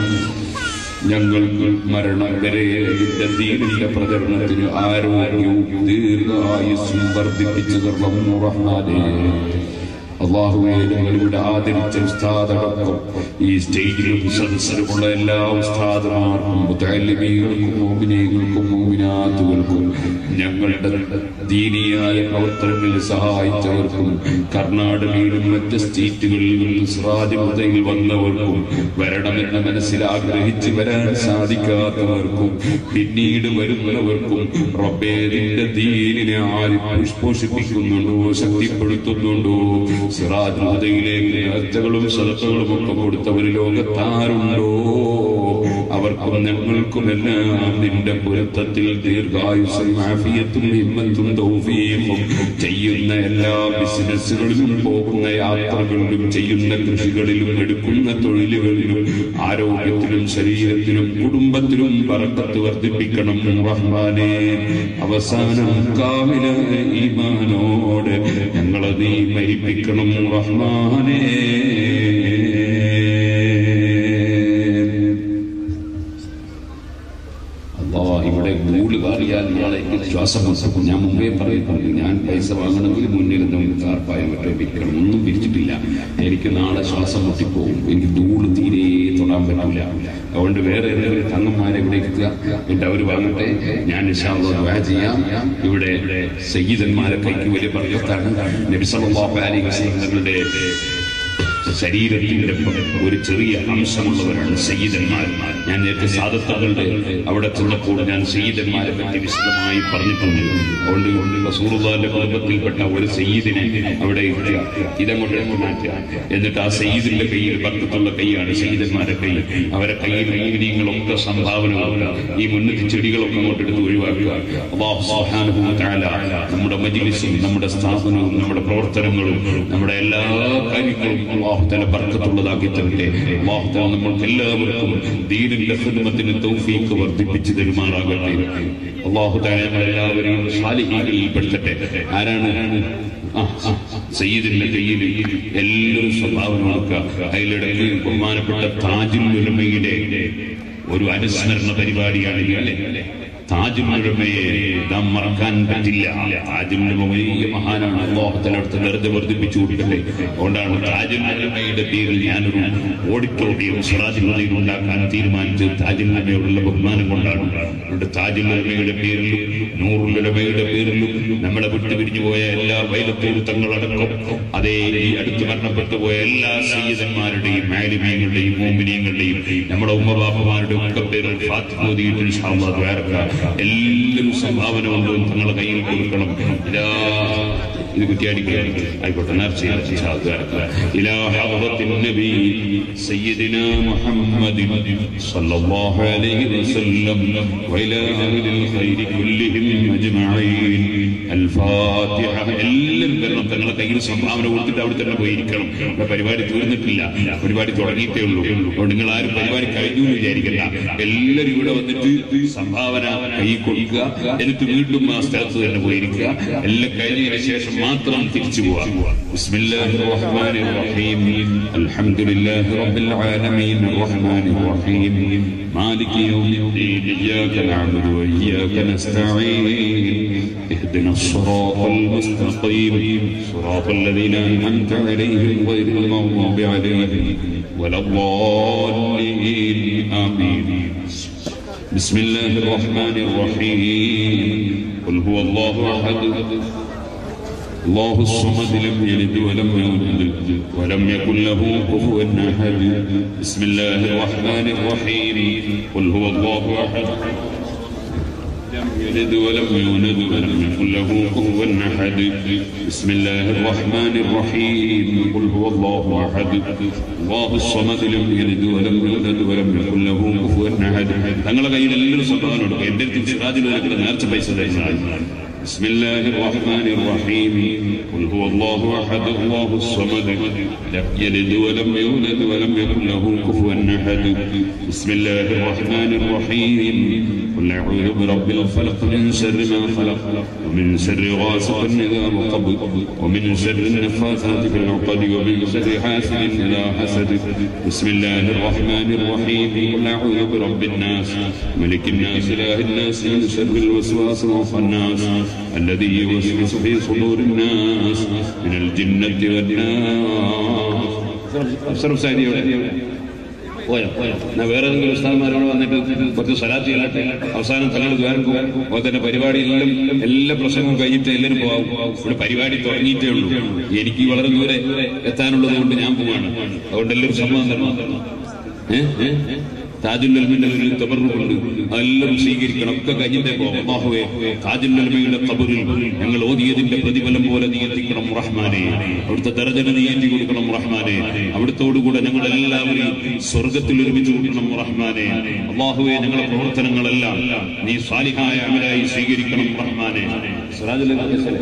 ഞങ്ങൾക്ക് മരണം വരെ നിന്റെ ദീനിന്റെ പ്രചരണത്തിന് ആരോഗ്യവും ദീർഘായുസ്സും വർദ്ധിപ്പിച്ചു തരണം റഹ്മാനെ അള്ളാഹുവെ ഞങ്ങൾ ഇവിടെ ആദരിച്ച ഉസ്താദടക്കം ഈ സ്റ്റേജിലും സദസ്സിലുമുള്ള എല്ലാ ഉസ്താദുമാർക്കും മുത്തലിമീകൾക്കും മോമിനീകൾക്കും മോമിനാത്തുകൾക്കും ഞങ്ങളുടെ ദീനിയായ പ്രവർത്തനങ്ങളിൽ സഹായിച്ചവർക്കും കർണാടകയിലും മറ്റ് സ്റ്റേറ്റുകളിൽ നിന്നും സിറാജ് മുതയിൽ വന്നവർക്കും വരണമെന്ന് മനസ്സിൽ ആഗ്രഹിച്ച് വരാൻ സാധിക്കാത്തവർക്കും പിന്നീട് വരുന്നവർക്കും റബ്ബേദിന്റെ ദീനിനെ ആര് പുഷ്പോഷിപ്പിക്കുന്നുണ്ടോ ശക്തിപ്പെടുത്തുന്നുണ്ടോ സിറാജ് മുതയിലേക്ക് നേർച്ചകളും സദസ്സുകളും ഒക്കെ കൊടുത്തവർ ലോകത്താരുണ്ടോ അവർക്കും ഞങ്ങൾക്കുമെല്ലാം നിന്റെ പൊരുത്തത്തിൽ ദീർഘായുസും ആഫിയത്തും ഹിമ്മത്തും തൗഫീഖും ചെയ്യുന്ന എല്ലാ ബിസിനസ്സുകളിലും പോകുന്ന യാത്രകളിലും ചെയ്യുന്ന കൃഷികളിലും എടുക്കുന്ന തൊഴിലുകളിലും ആരോഗ്യത്തിലും ശരീരത്തിലും കുടുംബത്തിലും പറക്കത്ത് വർദ്ധിപ്പിക്കണം റഹ്മാനെ അവസാനം കാമില ഈമാനോട് ഞങ്ങളെ നീ മരിപ്പിക്കണം റഹ്മാനേ അല്ലാ, ഇവിടെ ധൂള് കാറിയാൽ നാളെ എനിക്ക് ശ്വാസം മുട്ടും ഞാൻ മുമ്പേ പറയുന്നുണ്ട് ഞാൻ പൈസ വാങ്ങണമെങ്കിൽ മുന്നിൽ എന്തെങ്കിലും ചാർപ്പായ മറ്റോ വിൽക്കണം ഒന്നും പിരിച്ചിട്ടില്ല എനിക്ക് നാളെ ശ്വാസം മുട്ടിപ്പോകും എനിക്ക് ധൂള് തീരെ തൊടാൻ പറ്റില്ല അതുകൊണ്ട് വേറെ ഏതെങ്കിലും തങ്ങന്മാരെ ഇവിടെ ഇരുത്തുക എന്നിട്ട് അവർ വാങ്ങട്ടെ ഞാൻ ഇൻഷാല്ലാ ദുആ ചെയ്യാം ഇവിടെ സയ്യിദന്മാരെ കൈക്ക് വലിയ ബർക്കത്താണ് നബി സല്ലല്ലാഹു അലൈഹി വസല്ലമയുടെ ശരീരത്തിന്റെ ഒരു ചെറിയ അംശമുള്ളവരാണ് സയ്യിദന്മാർ ഞാൻ നേരത്തെ സാധത്തകളുടെ അവിടെ ചെന്നപ്പോൾ ഞാൻ സയ്യിദന്മാരെ പറ്റി വിശദമായി പറഞ്ഞിട്ടുണ്ട് അതുകൊണ്ട് റസൂറുള്ളാന്റെ കുടുംബത്തിൽപ്പെട്ട ഒരു സയ്യിദിനെ അവിടെ ഇരുത്തുക ഇതങ്ങോട്ട് മാറ്റുക എന്നിട്ട് ആ സയ്യിദിന്റെ കയ്യിൽ ഭക്തത്തുള്ള കൈയാണ് സയ്യിദന്മാരെ കൈ അവരെ കയ്യിൽ മൂല്യങ്ങളൊക്കെ സംഭാവന കൊടുക്കുക ഈ മുന്നത്തെ ചെടികളൊക്കെ അങ്ങോട്ട് എടുത്ത് ഒഴിവാക്കുക അല്ലാഹു സുബ്ഹാനഹു വ തആല നമ്മുടെ മജ്ലിസും നമ്മുടെ സ്ഥാപനവും നമ്മുടെ പ്രവർത്തനങ്ങളും നമ്മുടെ എല്ലാ കാര്യങ്ങളും അള്ളാഹു തല ബർക്കത്തുള്ളതാക്കി തരട്ടെ അള്ളാഹു തല നമ്മൾക്ക് എല്ലാവർക്കും ദീനിന്റെ ഖിദ്മത്തിന് തൗഫീഖ് വർദ്ധിപ്പിച്ചു തരുമാറാകട്ടെ അള്ളാഹു തല നമ്മളെല്ലാവരെയും സാലിഹീകളിൽ പെടുത്തട്ടെ ആരാണ് ആ, ആ, സയ്യിദിന്റെ കയ്യിൽ എല്ലാവരും സംഭാവന കൊടുക്കുക അതിലിടയിൽ ബഹുമാനപ്പെട്ട താജുൽ ഉലമയുടെ ഒരു അനുസ്മരണ പരിപാടിയാണ് ഇത് അല്ലേ താജുലുമയെ നാം മറക്കാൻ പറ്റില്ല താജുലുമ വലിയ മഹാനാണ് അള്ളാഹത്തിനടുത്ത് വെറുതെ വർദ്ധിപ്പിച്ചു കൊടുക്കട്ടെ അതുകൊണ്ടാണ് താജുലുമയുടെ പേരിൽ ഞാനൊരു ഓഡിറ്റോറിയം സിറാജുലയിൽ ഉണ്ടാക്കാൻ തീരുമാനിച്ചത് താജുലുമയോടുള്ള ബഹുമാനം കൊണ്ടാണ് അതുകൊണ്ട് താജുലുമയുടെ പേരിലും നൂറുലുമയുടെ പേരിലും നമ്മളെ വിട്ടുപിരിഞ്ഞു പോയ എല്ലാ വൈലത്തൂർത്തങ്ങളടക്കം അതേ ഈ അടുത്ത് മരണപ്പെട്ടു പോയ എല്ലാ സയ്യിദന്മാരുടെയും മാലിമീങ്ങളുടെയും മോമിനിയങ്ങളുടെയും നമ്മുടെ ഉമ്മബാപ്പമാരുടെ ഒക്കെ പേരിൽ ഫാത്തിമോദിയിട്ട് എല്ലാവരും സംഭാവന കൊണ്ട് തങ്ങളെ കയ്യിൽ കൊടുക്കണം ഇതാ ഇത് കുറ്റിയാടിക്കുകയാണ് ആയിക്കോട്ടെ നേർച്ചയാണ് ഇലാ ഹദ്റത്തിൻ നബി സയ്യിദിന മുഹമ്മദിൻ സല്ലല്ലാഹു അലൈഹി വസല്ലം വഇലാ അഹ്ലിൽ ഖൈരി കുല്ലിഹിം അജ്മഈൻ അൽ ഫാത്തിഹ എല്ലാവരും വരണം തങ്ങളെ കയ്യിൽ സംഭാവന കൊടുത്തിട്ട് അവിടെ തന്നെ പോയിരിക്കണം ഇവിടെ പരിപാടി തീർന്നിട്ടില്ല പരിപാടി തുടങ്ങിയിട്ടേ ഉള്ളൂ അതുകൊണ്ട് നിങ്ങൾ ആരും പരിപാടി കഴിഞ്ഞു എന്ന് വിചാരിക്കണ്ട എല്ലാവരും ഇവിടെ വന്നിട്ട് സംഭാവന കൈ കൊടുക്കുക എന്നിട്ട് വീണ്ടും ആ സ്ഥലത്ത് തന്നെ പോയിരിക്കുക എല്ലാം കഴിഞ്ഞതിന് ശേഷം മാത്രം തിരിച്ചു പോവാം ബിസ്മില്ലാഹിർ റഹ്മാനിർ റഹീം അൽഹംദുലില്ലാഹി റബ്ബിൽ ആലമീൻ റഹ്മാനിർ റഹീം مالك يوم الدين إياك نعبد وإياك نستعين اهدنا الصراط المستقيم صراط الذين أنعمت عليهم غير المغضوب عليهم ولا الضالين آمين بسم الله الرحمن الرحيم قل هو الله أحد الله الصمد لم يلد ولم يولد ولم يكن له كفوا احد بسم الله الرحمن الرحيم قل هو الله احد لم يلد ولم يولد ولم يكن له كفوا احد بسم الله الرحمن الرحيم قل هو الله احد الله الصمد لم يلد ولم يولد ولم يكن له كفوا احد തങ്ങളുടെ കയ്യിൽ എല്ലാവരും സംഭാവന കൊടുക്കും എന്റെ അടുത്ത് സിറാജിൽ നേർച്ച പൈസ തരുന്നതാണ് بسم الله الرحمن الرحيم قل هو الله احد الله الصمد لم يلد ولم يولد ولم يكن له كفوا احد بسم الله الرحمن الرحيم قل اعوذ برب الفلق من شر ما خلق ومن شر غاسق اذا وقب ومن شر النفاثات في العقد ومن شر حاسد اذا حسد بسم الله الرحمن الرحيم قل اعوذ برب الناس ملك الناس اله الناس من شر الوسواس الخناس الذي يوسوس في صدور الناس من الجنة والناس അഫ്സർ ഹുസൈനി എവിടെ? പോയോ എന്നാ വേറെ ഏതെങ്കിലും ഉസ്താദ്മാരോട് വന്നിട്ട് കുറച്ച് സ്വലാത്ത് ചെയ്യട്ടെ അവസാനം തങ്ങൾ ദ്വാരക്കും അതുപോലെ തന്നെ പരിപാടിയെല്ലാം എല്ലാ പ്രസംഗവും കഴിഞ്ഞിട്ട് എല്ലാവരും പോകാം ഇവിടെ പരിപാടി തുടങ്ങിയിട്ടേ ഉള്ളൂ എനിക്ക് വളരെ ദൂരെ എത്താനുള്ളത് കൊണ്ട് ഞാൻ പോവാണ് അതുകൊണ്ട് എല്ലാവരും സമ്മതം തരണം ഏഹ് താജുല്ലൽമിന്റെ ഒരു തബറുണ്ട് അതെല്ലാം സ്വീകരിക്കണം ഒക്കെ കഴിഞ്ഞിട്ടേ പോകാം അള്ളാഹുവേ താജുല്ലൽമയുടെ തബറിൽ ഞങ്ങൾ ഓതിയതിന്റെ പ്രതിഫലം പോലെ നീ എത്തിക്കണം റഹ്മാനെ അവിടുത്തെ ദർജന നീ ഏറ്റി കൊടുക്കണം റഹ്മാനെ അവിടുത്തോടുകൂടെ ഞങ്ങൾ എല്ലാവരെയും സ്വർഗത്തിൽ ഒരുമിച്ച് കൊടുക്കണം റഹ്മാനെ അള്ളാഹുവേ ഞങ്ങളുടെ പ്രവർത്തനങ്ങളെല്ലാം നീ സാലിഹായ അമലായി സ്വീകരിക്കണം റഹ്മാനെ സിറാജുൽ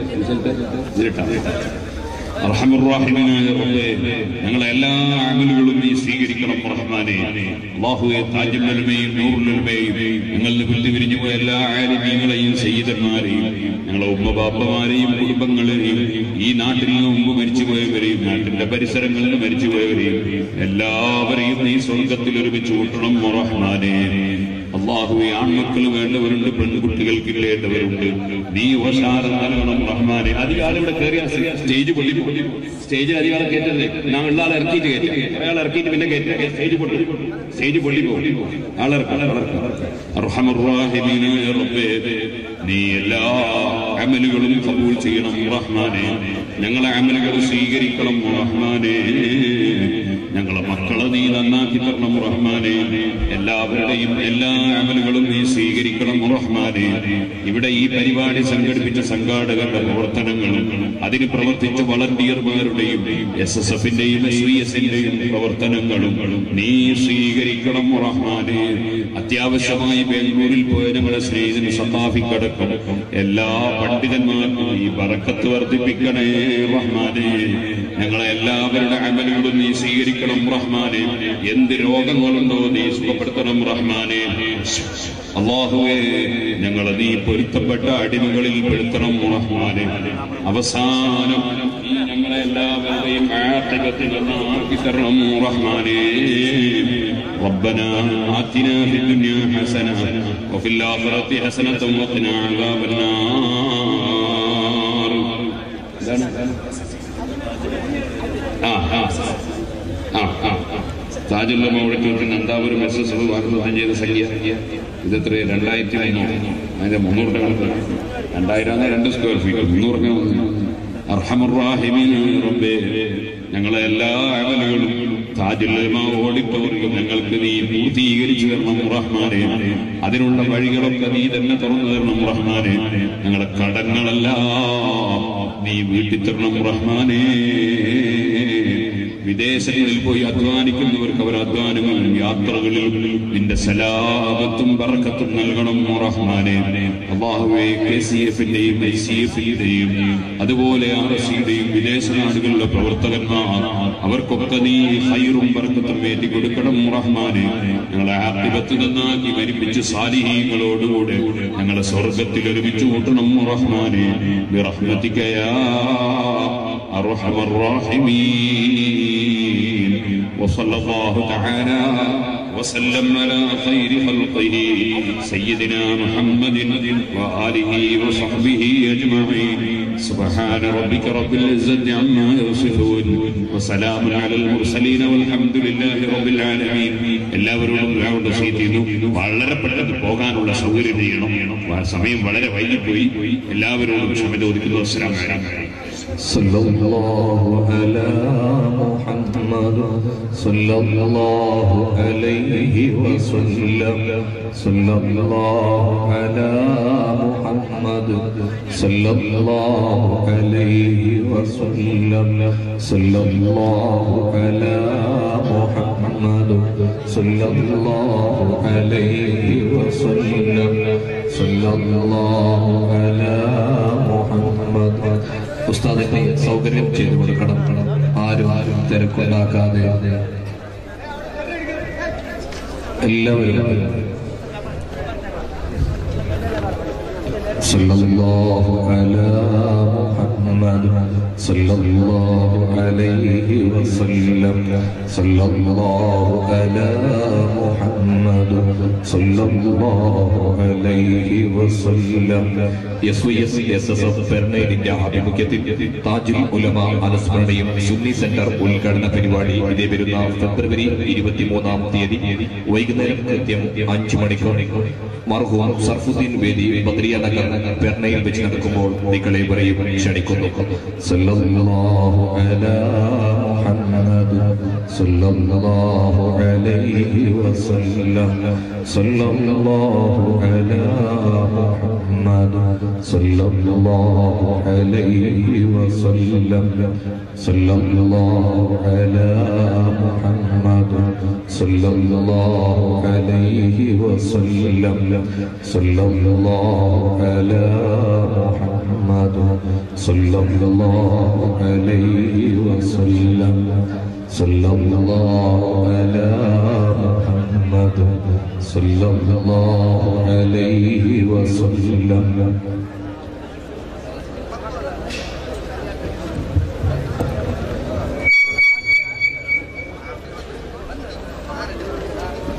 അർഹമുറാഹിമീനായ റബ്ബേ ഞങ്ങളെ എല്ലാ അമലുകളും നീ സ്വീകരിക്കണം റഹ്മാനെ അല്ലാഹുവേ താജുൽ ഉലമയും നൂറുൽ ഉലമയും ഞങ്ങളിൽ വിട്ടു പിരിഞ്ഞു പോയ എല്ലാ ആലിമീങ്ങളെയും സയ്യിദന്മാരെയും ഞങ്ങളെ ഉമ്മബാപ്പമാരെയും കുടുംബങ്ങളെയും ഈ നാട്ടിൽ നിന്ന് മുമ്പ് മരിച്ചുപോയവരെയും നാട്ടിന്റെ പരിസരങ്ങളിൽ നിന്ന് മരിച്ചുപോയവരെയും എല്ലാവരെയും നീ സ്വർഗത്തിൽ ഒരുമിച്ച് കൂട്ടണം റഹ്മാനെ അള്ളാഹുവെ ആൺമക്കൾ വേണ്ടവരുണ്ട് പെൺകുട്ടികൾക്ക് ഇല്ലേണ്ടവരുണ്ട് നീ വശാരം നൽകണം റഹ്മാനെ അധികാരം ഇവിടെ കയറിയ സ്റ്റേജ് പൊട്ടി സ്റ്റേജിൽ അധികാരം കയറ്റരുത് ഞാൻ ഉള്ള ആളെ ഇറക്കിയിട്ട് കയറ്റാം കുറെ ആളെ ഇറക്കിയിട്ട് പിന്നെ കയറ്റാം സ്റ്റേജ് പൊട്ടി സ്റ്റേജ് പൊട്ടി പോകും ആളിറക്കാം അർഹമർറാഹിമീനായ റബ്ബേ നീ എല്ലാ അമലുകളും കബൂൽ ചെയ്യണം റഹ്മാനെ ഞങ്ങളെ അമലുകൾ സ്വീകരിക്കണം റഹ്മാനെ ഞങ്ങളെ മക്കളെ നീ നന്നാക്കി തരണം റഹ്മാനെ എല്ലാവരുടെയും എല്ലാ അമലുകളും നീ സ്വീകരിക്കണം റഹ്മാനെ ഇവിടെ ഈ പരിപാടി സംഘടിപ്പിച്ച സംഘാടകരുടെ പ്രവർത്തനങ്ങളും അതിന് പ്രവർത്തിച്ച വളണ്ടിയർമാരുടെയും എസ് എസ് എഫിന്റെയും എസ് വി എസിന്റെയും പ്രവർത്തനങ്ങളും നീ സ്വീകരിക്കണം റഹ്മാനെ അത്യാവശ്യമായി ബാംഗ്ലൂരിൽ പോയ ഞങ്ങളുടെ സ്നേഹിതന് സത്താഫിക്കടക്കം എല്ലാ പണ്ഡിതന്മാർക്കും ഈ ബറക്കത്ത് വർദ്ധിപ്പിക്കണേ റഹ്മാനെ ഞങ്ങളെ എല്ലാവരുടെ അമലുകളും നീ സ്വീകരിക്കണം റഹ്മാനെ എന്ത് രോഗങ്ങളുണ്ടോ നീ സുഖപ്പെടുത്തണം റഹ്മാനെ അള്ളാഹുവേ ഞങ്ങളെ നീ പൊരുത്തപ്പെട്ട അടിമകളിൽ പെടുത്തണം റഹ്മാനെ അവസാനം നീ ഞങ്ങളെ എല്ലാവരുടെയും ആഖിബത്തിൽ നന്നാക്കി തരണം റഹ്മാനെ ربنا آتنا في الدنيا حسنة وفي الآخرة حسنة وقنا عذاب النار ആ ആ ആ ആ താജുല്ല മൗഴയ്ക്ക് നന്ദാപുരം എസ് എസ് വാഗ്ദാനം ചെയ്ത സംഖ്യ ഇതെത്ര രണ്ടായിരത്തി മൂന്നോ അതിന്റെ മുന്നൂറ് കണക്ക് രണ്ടായിരം രണ്ട് സ്ക്വയർ ഫീറ്റ് മുന്നൂറ് അർഹമുറാഹിമീൻ റബ്ബേ ഞങ്ങളെ എല്ലാ അമലുകളും താജുല്ലമ ഓഡിറ്റോറിയം ഞങ്ങൾക്ക് നീ പൂർത്തീകരിച്ചു തരണം റഹ്മാനെ അതിനുള്ള വഴികളൊക്കെ നീ തന്നെ തുറന്നു തരണം റഹ്മാനെ ഞങ്ങളെ കടങ്ങളെല്ലാം നീ വീട്ടിൽ തരണം റഹ്മാനെ വിദേശങ്ങളിൽ പോയി അധ്വാനിക്കുന്നവർക്ക് അവർ അധ്വാനങ്ങളും യാത്രകളിലും നിന്റെ സലാപത്തും പറക്കത്തും നൽകണം റഹ്മാനെ അള്ളാഹുവെ കെ സി എഫിന്റെയും ഐ സി എഫിന്റെയും അതുപോലെ ആർ എസ് സിയുടെയും വിദേശ നാടുകളിലെ പ്രവർത്തകന്മാർ അവർക്കൊക്കെ നീ ഹൈറും ബർക്കത്തും വേണ്ടി കൊടുക്കണം റഹ്മാനെ ഞങ്ങളെ ആത്മത്ത് നന്നാക്കി മരിപ്പിച്ച് സാലിഹീങ്ങളോടുകൂടെ ഞങ്ങളെ സ്വർഗത്തിൽ ഒരുമിച്ച് കൂട്ടണം റഹ്മാനെ ബിറഹ്മതിക്കയാ أرحم الراحمين وصلى الله تعالى وسلم على خير خلقه سيدنا محمد وآله وصحبه أجمعين سبحان ربك رب العزة عما يصفون وسلام على المرسلين والحمد لله رب العالمين എല്ലാവരോടും ഒരാളുടെ സീറ്റ് ചെയ്യുന്നു വളരെ പെട്ടെന്ന് പോകാനുള്ള സൗകര്യം ചെയ്യണം സമയം വളരെ വൈകിപ്പോയി എല്ലാവരോടും ക്ഷമ ചോദിക്കുന്നു അസ്സലാം വലൈക്കും
صلى الله على محمد صلى الله عليه وسلم صلى الله على محمد صلى الله عليه وسلم صلى الله على محمد صلى الله عليه وسلم صلى الله على محمد ഉസ്താദിനെ സൗകര്യം ചെയ്തു കൊടുക്കണം ആരും ആരും തിരക്കുണ്ടാക്കാതെ എല്ലാവരും صلى الله على محمد صلى الله عليه وسلم صلى الله على محمد صلى الله عليه وسلم S V S S S F പെർണൈഡിന്റെ ആഭിമുഖ്യത്തിൽ താജുൽ ഉലമ അനുസ്മരണയും സുന്നി സെന്റർ ഉദ്ഘാടന പരിപാടി ഇതേ വരുന്ന ഫെബ്രുവരി ഇരുപത്തിമൂന്നാം തീയതി വൈകുന്നേരം കൃത്യം അഞ്ചു മണിക്ക് മർഹൂം സർഫുദ്ദീൻ വേദി ബദ്രിയ നഗർ പെർണയിൽ വെച്ച് നടക്കുമ്പോൾ നിങ്ങളെ പറയും ക്ഷണിക്കുന്നു സല്ലല്ലാഹു അലാ മുഹമ്മദ് സല്ലല്ലാഹു അലൈഹി വസല്ലം സല്ലല്ലാഹു അലാ മുഹമ്മദ് സല്ലല്ലാഹു അലൈഹി വസല്ലം സല്ലല്ലാഹു അലാ മുഹമ്മദ് സല്ലല്ലാഹു അലൈഹി വസല്ലം സല്ലല്ലാഹു അലാ മുഹമ്മദ് സല്ലല്ലാഹു അലൈഹി വസല്ലം സല്ലല്ലാഹു അലാ മുഹമ്മദ് സല്ലല്ലാഹു അലൈഹി വസല്ലം